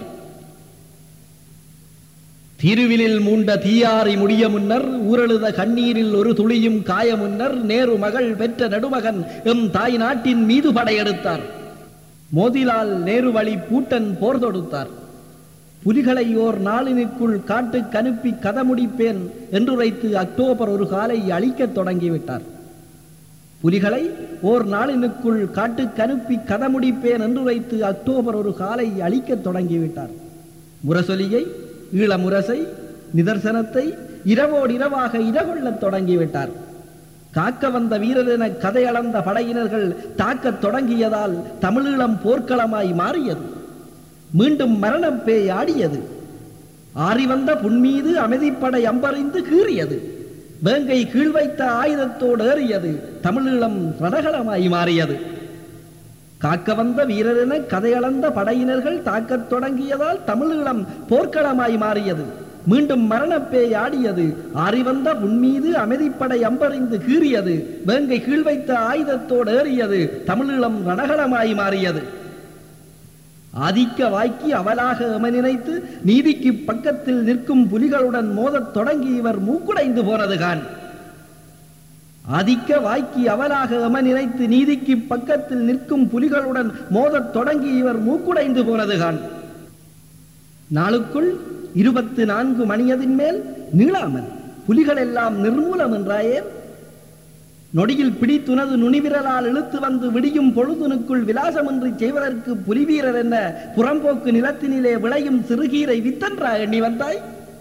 திருவிலில் மூண்ட தீயாரி முடிய முன்னர் ஊரழுத கண்ணீரில் ஒரு துளியும் காய முன்னர் நேரு மகள் பெற்ற நெடுமகன் எம் தாய் நாட்டின் மீது படையெடுத்தார் மோதிலால் நேரு வழி பூட்டன் போர் தொடுத்தார் புலிகளை ஓர் நாளினுக்குள் காட்டுக்கு அனுப்பி கதமுடிப்பேன் என்றுரைத்து அக்டோபர் ஒரு காலை அழிக்கத் தொடங்கிவிட்டார் புலிகளை ஓர் நாளினுக்குள் காட்டுக்கு அனுப்பி கதமுடிப்பேன் என்றுரைத்து அக்டோபர் ஒரு காலை அழிக்கத் தொடங்கிவிட்டார் முரசொலியை ஈழ முரசை நிதர்சனத்தை இரவோடு இரவாக இரகொள்ளத் தொடங்கிவிட்டார் காக்க வந்த வீரரென கதையளந்த படையினர்கள் தாக்கத் தொடங்கியதால் தமிழீழம் போர்க்களமாய் மாறியது மீண்டும் மரணப் பேய் ஆடியது ஆறிவந்த புன்மீது அமைதிப்படை அம்பறிந்து கீறியது வேங்கை கீழ் வைத்த ஆயுதத்தோடு ஏறியது தமிழீழம் ரணகளமாய் மாறியது காக்க வந்த வீரரென கதையளந்த படையினர்கள் தாக்கத் தொடங்கியதால் தமிழீழம் போர்க்களமாய் மாறியது மீண்டும் மரணப்பேய் ஆடியது ஆறிவந்த புன்மீது அமைதிப்படை அம்பறிந்து கீறியது வேங்கை கீழ் வைத்த ஆயுதத்தோடு ஏறியது தமிழீழம் ரணகளமாய் மாறியது ஆதிக்க வாய்க்கு அவலாக எம நினைத்து நீதிக்கு பக்கத்தில் நிற்கும் புலிகளுடன் மோதத் தொடங்கி இவர் மூக்குடைந்து போனதுகான் ஆதிக்க வாய்க்கு அவலாக எம நினைத்து நீதிக்கு பக்கத்தில் நிற்கும் புலிகளுடன் மோதத் தொடங்கி இவர் மூக்குடைந்து போனதுகான் நாளுக்குள் இருபத்து நான்கு மணியதின் மேல் நீளாமல் புலிகள் எல்லாம் நிர்மூலம் என்றாயே நொடியில் பிடித்துனது நுனிவிரலால் இழுத்து வந்து விடியும் பொழுதுனுக்குள் விலாசமின்றி செய்வதற்கு புலிவீரர் என்ன புறம்போக்கு நிலத்தினிலே விளையும் சிறுகீரை வித்தன்றா எண்ணி வந்தாய்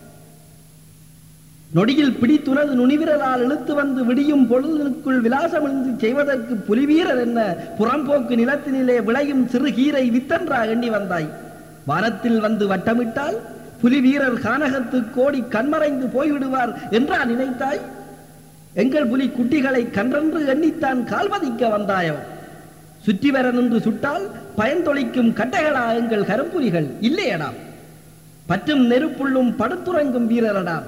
நொடியில் பிடித்துனது நுனிவிரலால் இழுத்து வந்து விடியும் பொழுதுனுக்குள் விலாசமின்றி செய்வதற்கு புலிவீரர் என்ன புறம்போக்கு நிலத்தினிலே விளையும் சிறுகீரை வித்தன்றா எண்ணி வந்தாய் வானத்தில் வந்து வட்டமிட்டால் புலி வீரர் கானகத்து கோடி கண்மறைந்து போய்விடுவார் என்றா நினைத்தாய் எங்கள் புலி குட்டிகளை கன்றென்று எண்ணித்தான் கால்வதிக்க வந்தாயோ சுற்றி வர நின்று சுட்டால் பயந்தொழிக்கும் கட்டைகளா எங்கள் கரும்புலிகள் இல்லையடா பற்றும் நெருப்புள்ளும் படுத்துறங்கும் வீரரடா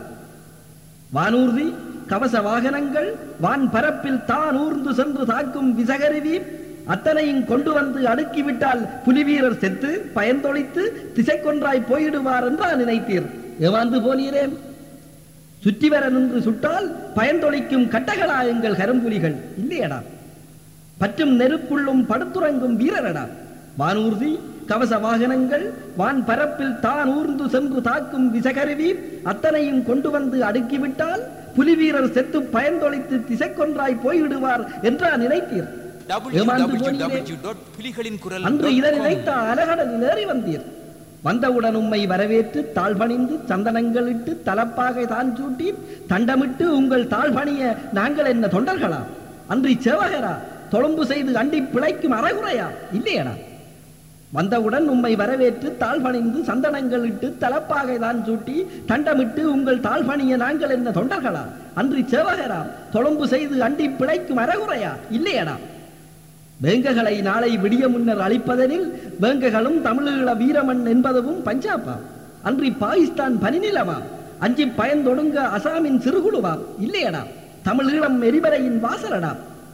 வானூர்தி கவச வாகனங்கள் வான் பரப்பில் தான் ஊர்ந்து சென்று தாக்கும் விசகருவி அத்தனையும் கொண்டு வந்து அடுக்கிவிட்டால் புலிவீரர் செத்து பயந்தொழித்து திசை கொன்றாய் போயிடுவார் என்றா நினைத்தீர் ஏமாந்து போனீரேன் சுற்றி வர நின்று சுட்டால் பயந்தொழிக்கும் கட்டகளா எங்கள் கரும்புலிகள் இல்லையடா பற்றும் நெருப்புள்ளும் படுத்துறங்கும் வீரரடா வானூர்தி கவச வாகனங்கள் வான் பரப்பில் தான் ஊர்ந்து சென்று தாக்கும் விசகருவி அத்தனையும் கொண்டு வந்து அடுக்கிவிட்டால் புலிவீரர் செத்து பயந்தொழித்து திசை கொன்றாய் போய்விடுவார் என்றா நினைத்தீர் ஏமாந்து போனீரே. புலிகளின் அன்று இதை நினைத்த அலகடலில் ஏறி வந்தீர் வந்தவுடன் உம்மை வரவேற்று தாழ்பணிந்து சந்தனங்கள் இட்டு தலப்பாகை தான் சூட்டி தண்டமிட்டு உங்கள் தாழ்பணிய நாங்கள் என்ன தொண்டர்களா அன்றி சேவகரா தொழும்பு செய்து அண்டி பிழைக்கும் அறகுறையா இல்லையடா வந்தவுடன் உம்மை வரவேற்று தாழ்பணிந்து சந்தனங்கள் இட்டு தலப்பாகை தான் சூட்டி தண்டமிட்டு உங்கள் தாழ்பணிய நாங்கள் என்ன தொண்டர்களா அன்றி சேவகரா தொழும்பு செய்து அண்டி பிழைக்கும் அறகுறையா இல்லையடா வேங்ககளை நாளை விடிய முன்னர் அழிப்பதனில் வேங்ககளும் தமிழீழ வீரமன் என்பதுவும் பஞ்சாபா அன்றி பாகிஸ்தான் பனிநிலமா அஞ்சி பயந்தொடுங்க அசாமின் சிறுகுழுவாம் இல்லையடா தமிழீழம் எரிமலையின் வாசலடா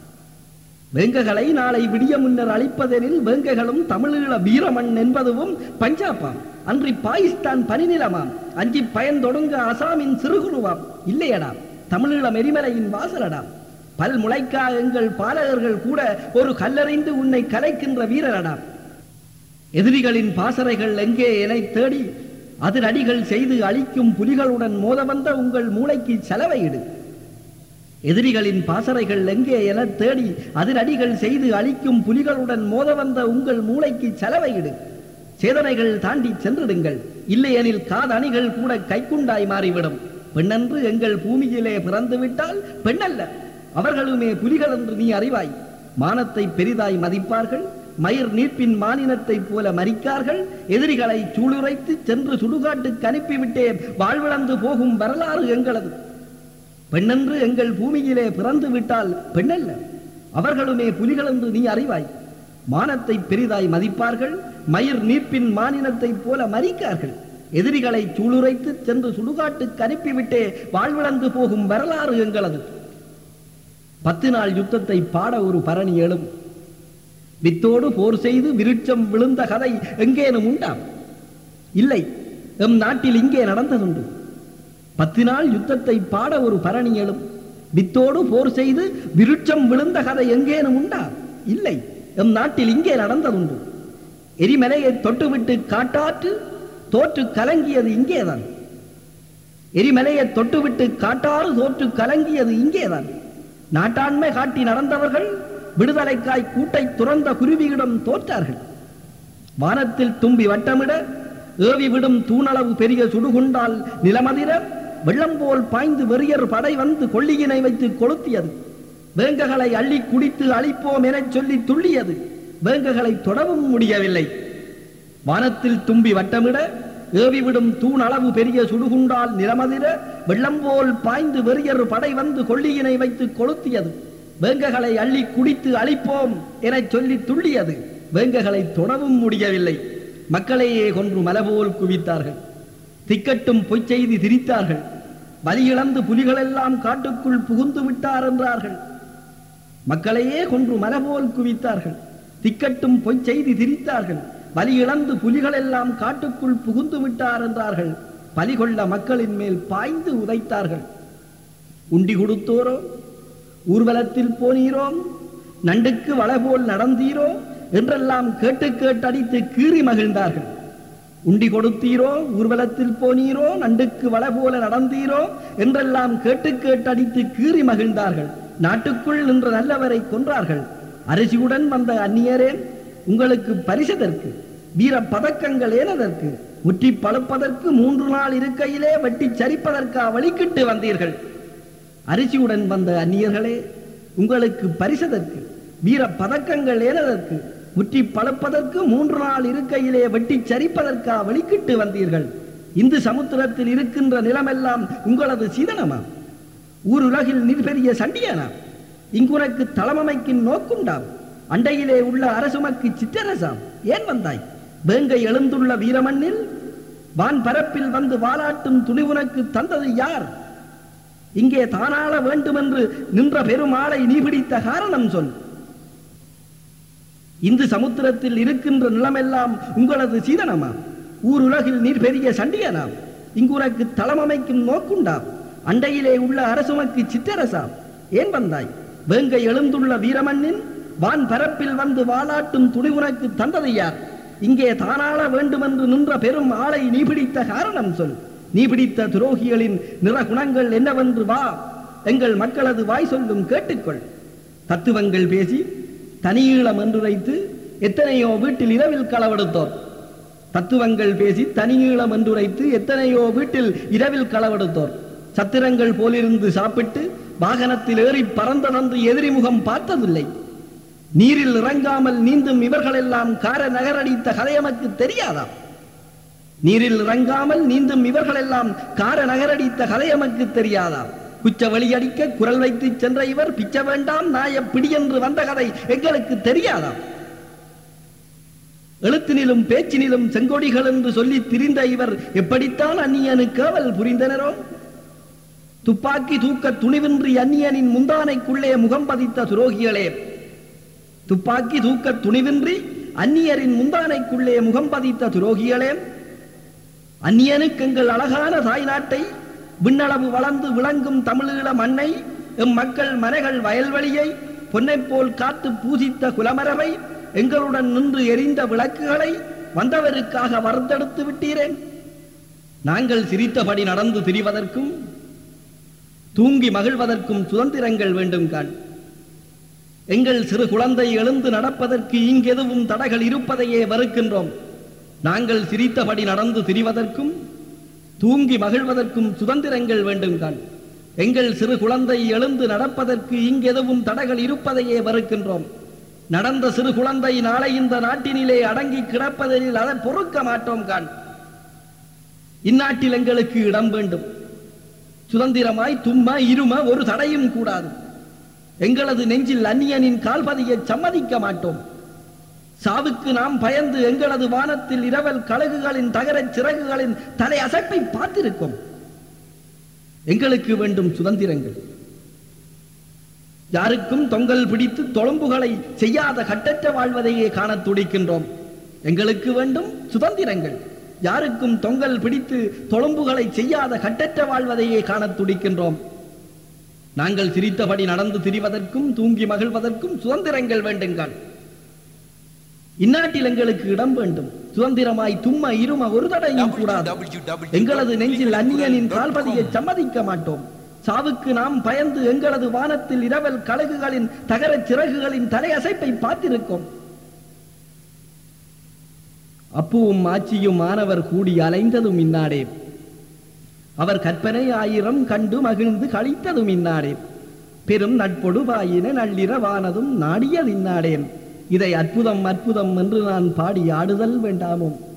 வேங்ககளை நாளை விடிய முன்னர் அழிப்பதெனில் வேங்ககளும் தமிழீழ வீரமன் என்பதுவும் பஞ்சாபாம் அன்றி பாகிஸ்தான் பனிநிலமாம் அஞ்சி பயந்தொடுங்க அசாமின் சிறுகுருவாம் இல்லையடா தமிழீழம் எரிமலையின் வாசலடா பல் முளைக்கா எங்கள் பாலகர்கள் கூட ஒரு கல்லறிந்து உன்னை கலைக்கின்ற வீரரடா எதிரிகளின் பாசறைகள் எங்கே என தேடி அதில் அடிகள் செய்து அழிக்கும் புலிகளுடன் மோத வந்த உங்கள் மூளைக்கு செலவையிடு எதிரிகளின் பாசறைகள் எங்கே என தேடி அதில் அடிகள் செய்து அழிக்கும் புலிகளுடன் மோத வந்த உங்கள் மூளைக்கு செலவையிடு சேதனைகள் தாண்டி சென்றிடுங்கள் இல்லையெனில் காதணிகள் கூட கைக்குண்டாய் மாறிவிடும் பெண்ணென்று எங்கள் பூமியிலே பிறந்து விட்டால் பெண்ணல்ல அவர்களுமே புலிகள் என்று நீ அறிவாய் மானத்தை பெரிதாய் மதிப்பார்கள் மயிர் நீர்ப்பின் மானினத்தைப் போல மறிக்கார்கள் எதிரிகளை சூளுரைத்து சென்று சுடுகாட்டுக்கு அனுப்பிவிட்டே வாழ்விழந்து போகும் வரலாறு எங்களது பெண்ணென்று எங்கள் பூமியிலே பிறந்து விட்டால் பெண்ணல்ல அவர்களுமே புலிகள் என்று நீ அறிவாய் மானத்தை பெரிதாய் மதிப்பார்கள் மயிர் நீர்ப்பின் மானினத்தைப் போல மறிக்கார்கள் எதிரிகளை சூளுரைத்து சென்று சுடுகாட்டுக்கு அனுப்பிவிட்டே வாழ்விழந்து போகும் வரலாறு எங்களது பத்து நாள் யுத்தத்தை பாட ஒரு பரணி எழும் வித்தோடு போர் செய்து விருட்சம் விழுந்த கதை எங்கேனும் உண்டாம் இல்லை எம் நாட்டில் இங்கே நடந்ததுண்டு பத்து நாள் யுத்தத்தை பாட ஒரு பரணி எழும் வித்தோடு போர் செய்து விருட்சம் விழுந்த கதை எங்கேனும் உண்டா இல்லை எம் நாட்டில் இங்கே நடந்ததுண்டு எரிமலையை தொட்டுவிட்டு காட்டாற்று தோற்று கலங்கியது இங்கேதான் எரிமலையை தொட்டுவிட்டு காட்டாறு தோற்று கலங்கியது இங்கேதான் நாட்டாண்மை காட்டி நடந்தவர்கள் விடுதலைக்காய் கூட்டை துறந்த குருவியிடம் தோற்றார்கள் வானத்தில் தும்பி வட்டமிட ஏவி விடும் தூணளவு பெரிய சுடுகுண்டால் நிலமதிர வெள்ளம் போல் பாய்ந்து வெறியர் படை வந்து கொள்ளியினை வைத்து கொளுத்தியது வேங்ககளை அள்ளி குடித்து அழிப்போம் எனச் சொல்லி துள்ளியது வேங்ககளை தொடவும் முடியவில்லை வானத்தில் தும்பி வட்டமிட ஏவிவிடும் தூண் அளவு பெரிய சுடுகுண்டால் நிலமதிர வெள்ளம் போல் பாய்ந்து வெறியர் படை வந்து கொள்ளியினை வைத்து கொளுத்தியது வேங்ககளை அள்ளி குடித்து அழிப்போம் எனச் சொல்லி துள்ளியது வேங்ககளை தொடவும் முடியவில்லை மக்களையே கொன்று மலபோல் குவித்தார்கள் திக்கட்டும் பொய்ச்செய்தி திரித்தார்கள் வலியிழந்து புலிகளெல்லாம் காட்டுக்குள் புகுந்து விட்டார் என்றார்கள் மக்களையே கொன்று மலபோல் குவித்தார்கள் திக்கட்டும் பொய்ச்செய்தி திரித்தார்கள் வலி இழந்து புலிகளெல்லாம் காட்டுக்குள் புகுந்து விட்டார் என்றார்கள் பலி கொள்ள மக்களின் மேல் பாய்ந்து உதைத்தார்கள் உண்டி கொடுத்தோரோ ஊர்வலத்தில் போனீரோ நண்டுக்கு வளை போல் நடந்தீரோ என்றெல்லாம் கேட்டு கேட்டடித்து கீறி மகிழ்ந்தார்கள் உண்டி கொடுத்தீரோ ஊர்வலத்தில் போனீரோ நண்டுக்கு வளை போல நடந்தீரோ என்றெல்லாம் கேட்டு கேட்டடித்து கீறி மகிழ்ந்தார்கள் நாட்டுக்குள் நின்ற நல்லவரை கொன்றார்கள் அரிசியுடன் வந்த அந்நியரே உங்களுக்கு பரிசதற்கு வீர பதக்கங்கள் ஏனதற்கு முற்றி பழுப்பதற்கு மூன்று நாள் இருக்கையிலே வெட்டி சரிப்பதற்கா வழிக்கிட்டு வந்தீர்கள் அரிசியுடன் வந்த அந்நியர்களே உங்களுக்கு பரிசதற்கு வீர பதக்கங்கள் ஏனதற்கு முற்றி பழுப்பதற்கு மூன்று நாள் இருக்கையிலே வெட்டி சரிப்பதற்கா வழிக்கிட்டு வந்தீர்கள் இந்து சமுத்திரத்தில் இருக்கின்ற நிலமெல்லாம் உங்களது சீதனமா ஊர் உலகில் நீர் பெரிய சண்டியானா இங்குனக்கு தளமமைக்கின் நோக்குண்டாம் அண்டையிலே உள்ள அரசுமக்கு சிற்றரசாம் ஏன் வந்தாய் வேங்கை எழுந்துள்ள வீரமண்ணில் வான் பரப்பில் வந்து வாலாட்டும் துணிவுனக்கு தந்தது யார் இங்கே தானாள வேண்டுமென்று நின்ற பெருமாளை நீ பிடித்த காரணம் சொல் இந்து சமுத்திரத்தில் இருக்கின்ற நிலமெல்லாம் உங்களது சீதனமா ஊர் உலகில் நீர் பெரிய சண்டியனாம் இங்குனக்கு தளமமைக்கும் நோக்குண்டாம் அண்டையிலே உள்ள அரசுமக்கு சிற்றரசாம் ஏன் வந்தாய் வேங்கை எழுந்துள்ள வீரமண்ணின் வான் பரப்பில் வந்து வாலாட்டும் துணி உனக்கு தந்தது யார் இங்கே தானாள வேண்டுமென்று நின்ற பெரும் ஆளை நீ பிடித்த காரணம் சொல் நீ பிடித்த துரோகிகளின் நிறகுணங்கள் என்னவென்று வா எங்கள் மக்களது வாய் சொல்லும் கேட்டுக்கொள் தத்துவங்கள் பேசி தனியீழம் என்றுரைத்து எத்தனையோ வீட்டில் இரவில் களவெடுத்தோர் தத்துவங்கள் பேசி தனியீழம் என்றுரைத்து எத்தனையோ வீட்டில் இரவில் களவெடுத்தோர் சத்திரங்கள் போலிருந்து சாப்பிட்டு வாகனத்தில் ஏறி பறந்தனந்து எதிரி முகம் பார்த்ததில்லை நீரில் இறங்காமல் நீந்தும் இவர்களெல்லாம் கார நகரடித்த கதை எமக்கு தெரியாதாம் நீரில் இறங்காமல் நீந்தும் இவர்களெல்லாம் கார நகரடித்த கதை எமக்கு தெரியாதாம் குச்ச வழியடிக்க குரல் வைத்து சென்ற இவர் பிச்ச வேண்டாம் நாய பிடி என்று வந்த கதை எங்களுக்கு தெரியாதாம் எழுத்தினிலும் பேச்சினிலும் செங்கொடிகள் என்று சொல்லி திரிந்த இவர் எப்படித்தான் அந்நியனு கேவல் புரிந்தனரோ துப்பாக்கி தூக்க துணிவின்றி அந்நியனின் முந்தானைக்குள்ளே முகம் பதித்த துரோகிகளே துப்பாக்கி தூக்க துணிவின்றி அந்நியரின் முந்தானைக்குள்ளே முகம் பதித்த துரோகிகளே அந்நியனுக்கு எங்கள் அழகான தாய் நாட்டை விண்ணளவு வளர்ந்து விளங்கும் தமிழீழ மண்ணை எம் மக்கள் மனைகள் வயல்வெளியை பொன்னைப் போல் காத்து பூசித்த குலமரவை எங்களுடன் நின்று எரிந்த விளக்குகளை வந்தவருக்காக வறுத்தெடுத்து விட்டீரேன் நாங்கள் சிரித்தபடி நடந்து திரிவதற்கும் தூங்கி மகிழ்வதற்கும் சுதந்திரங்கள் வேண்டும் காண் எங்கள் சிறு குழந்தை எழுந்து நடப்பதற்கு இங்கெதுவும் தடைகள் இருப்பதையே வெறுக்கின்றோம் நாங்கள் சிரித்தபடி நடந்து திரிவதற்கும் தூங்கி மகிழ்வதற்கும் சுதந்திரங்கள் வேண்டும் காண் எங்கள் சிறு குழந்தை எழுந்து நடப்பதற்கு இங்கெதுவும் தடைகள் இருப்பதையே வெறுக்கின்றோம் நடந்த சிறு குழந்தை நாளை இந்த நாட்டினிலே அடங்கி கிடப்பதில் அதை பொறுக்க மாட்டோம் காண் இந்நாட்டில் எங்களுக்கு இடம் வேண்டும் சுதந்திரமாய் தும்ம இரும ஒரு தடையும் கூடாது எங்களது நெஞ்சில் அந்நியனின் கால்பதியை சம்மதிக்க மாட்டோம் சாவுக்கு நாம் பயந்து எங்களது வானத்தில் இரவல் கழுகுகளின் தகரச் சிறகுகளின் தலை அசைப்பை பார்த்திருக்கோம் எங்களுக்கு வேண்டும் சுதந்திரங்கள் யாருக்கும் தொங்கல் பிடித்து தொழும்புகளை செய்யாத கட்டற்ற வாழ்வதையே காணத் துடிக்கின்றோம் எங்களுக்கு வேண்டும் சுதந்திரங்கள் யாருக்கும் தொங்கல் பிடித்து தொழும்புகளை செய்யாத கட்டற்ற வாழ்வதையே காணத் துடிக்கின்றோம் நாங்கள் சிரித்தபடி நடந்து திரிவதற்கும் தூங்கி மகிழ்வதற்கும் சுதந்திரங்கள் வேண்டுங்கள் இந்நாட்டில் எங்களுக்கு இடம் வேண்டும் சுதந்திரமாய் தும்ம இரும ஒரு தடையும் கூடாது எங்களது நெஞ்சில் அந்நியனின் கால்பதியை சம்மதிக்க மாட்டோம் சாவுக்கு நாம் பயந்து எங்களது வானத்தில் இரவல் கழுகுகளின் தகரச் சிறகுகளின் தலையசைப்பை பார்த்திருக்கோம் அப்புவும் ஆச்சியும் மாணவர் கூடி அலைந்ததும் இன்னாடே அவர் கற்பனை ஆயிரம் கண்டு மகிழ்ந்து கழித்ததும் இன்னாடே பெரும் நட்பொடு பாயின நள்ளிரவானதும் நாடியது இன்னாடேன் இதை அற்புதம் அற்புதம் என்று நான் பாடி ஆடுதல் வேண்டாமோ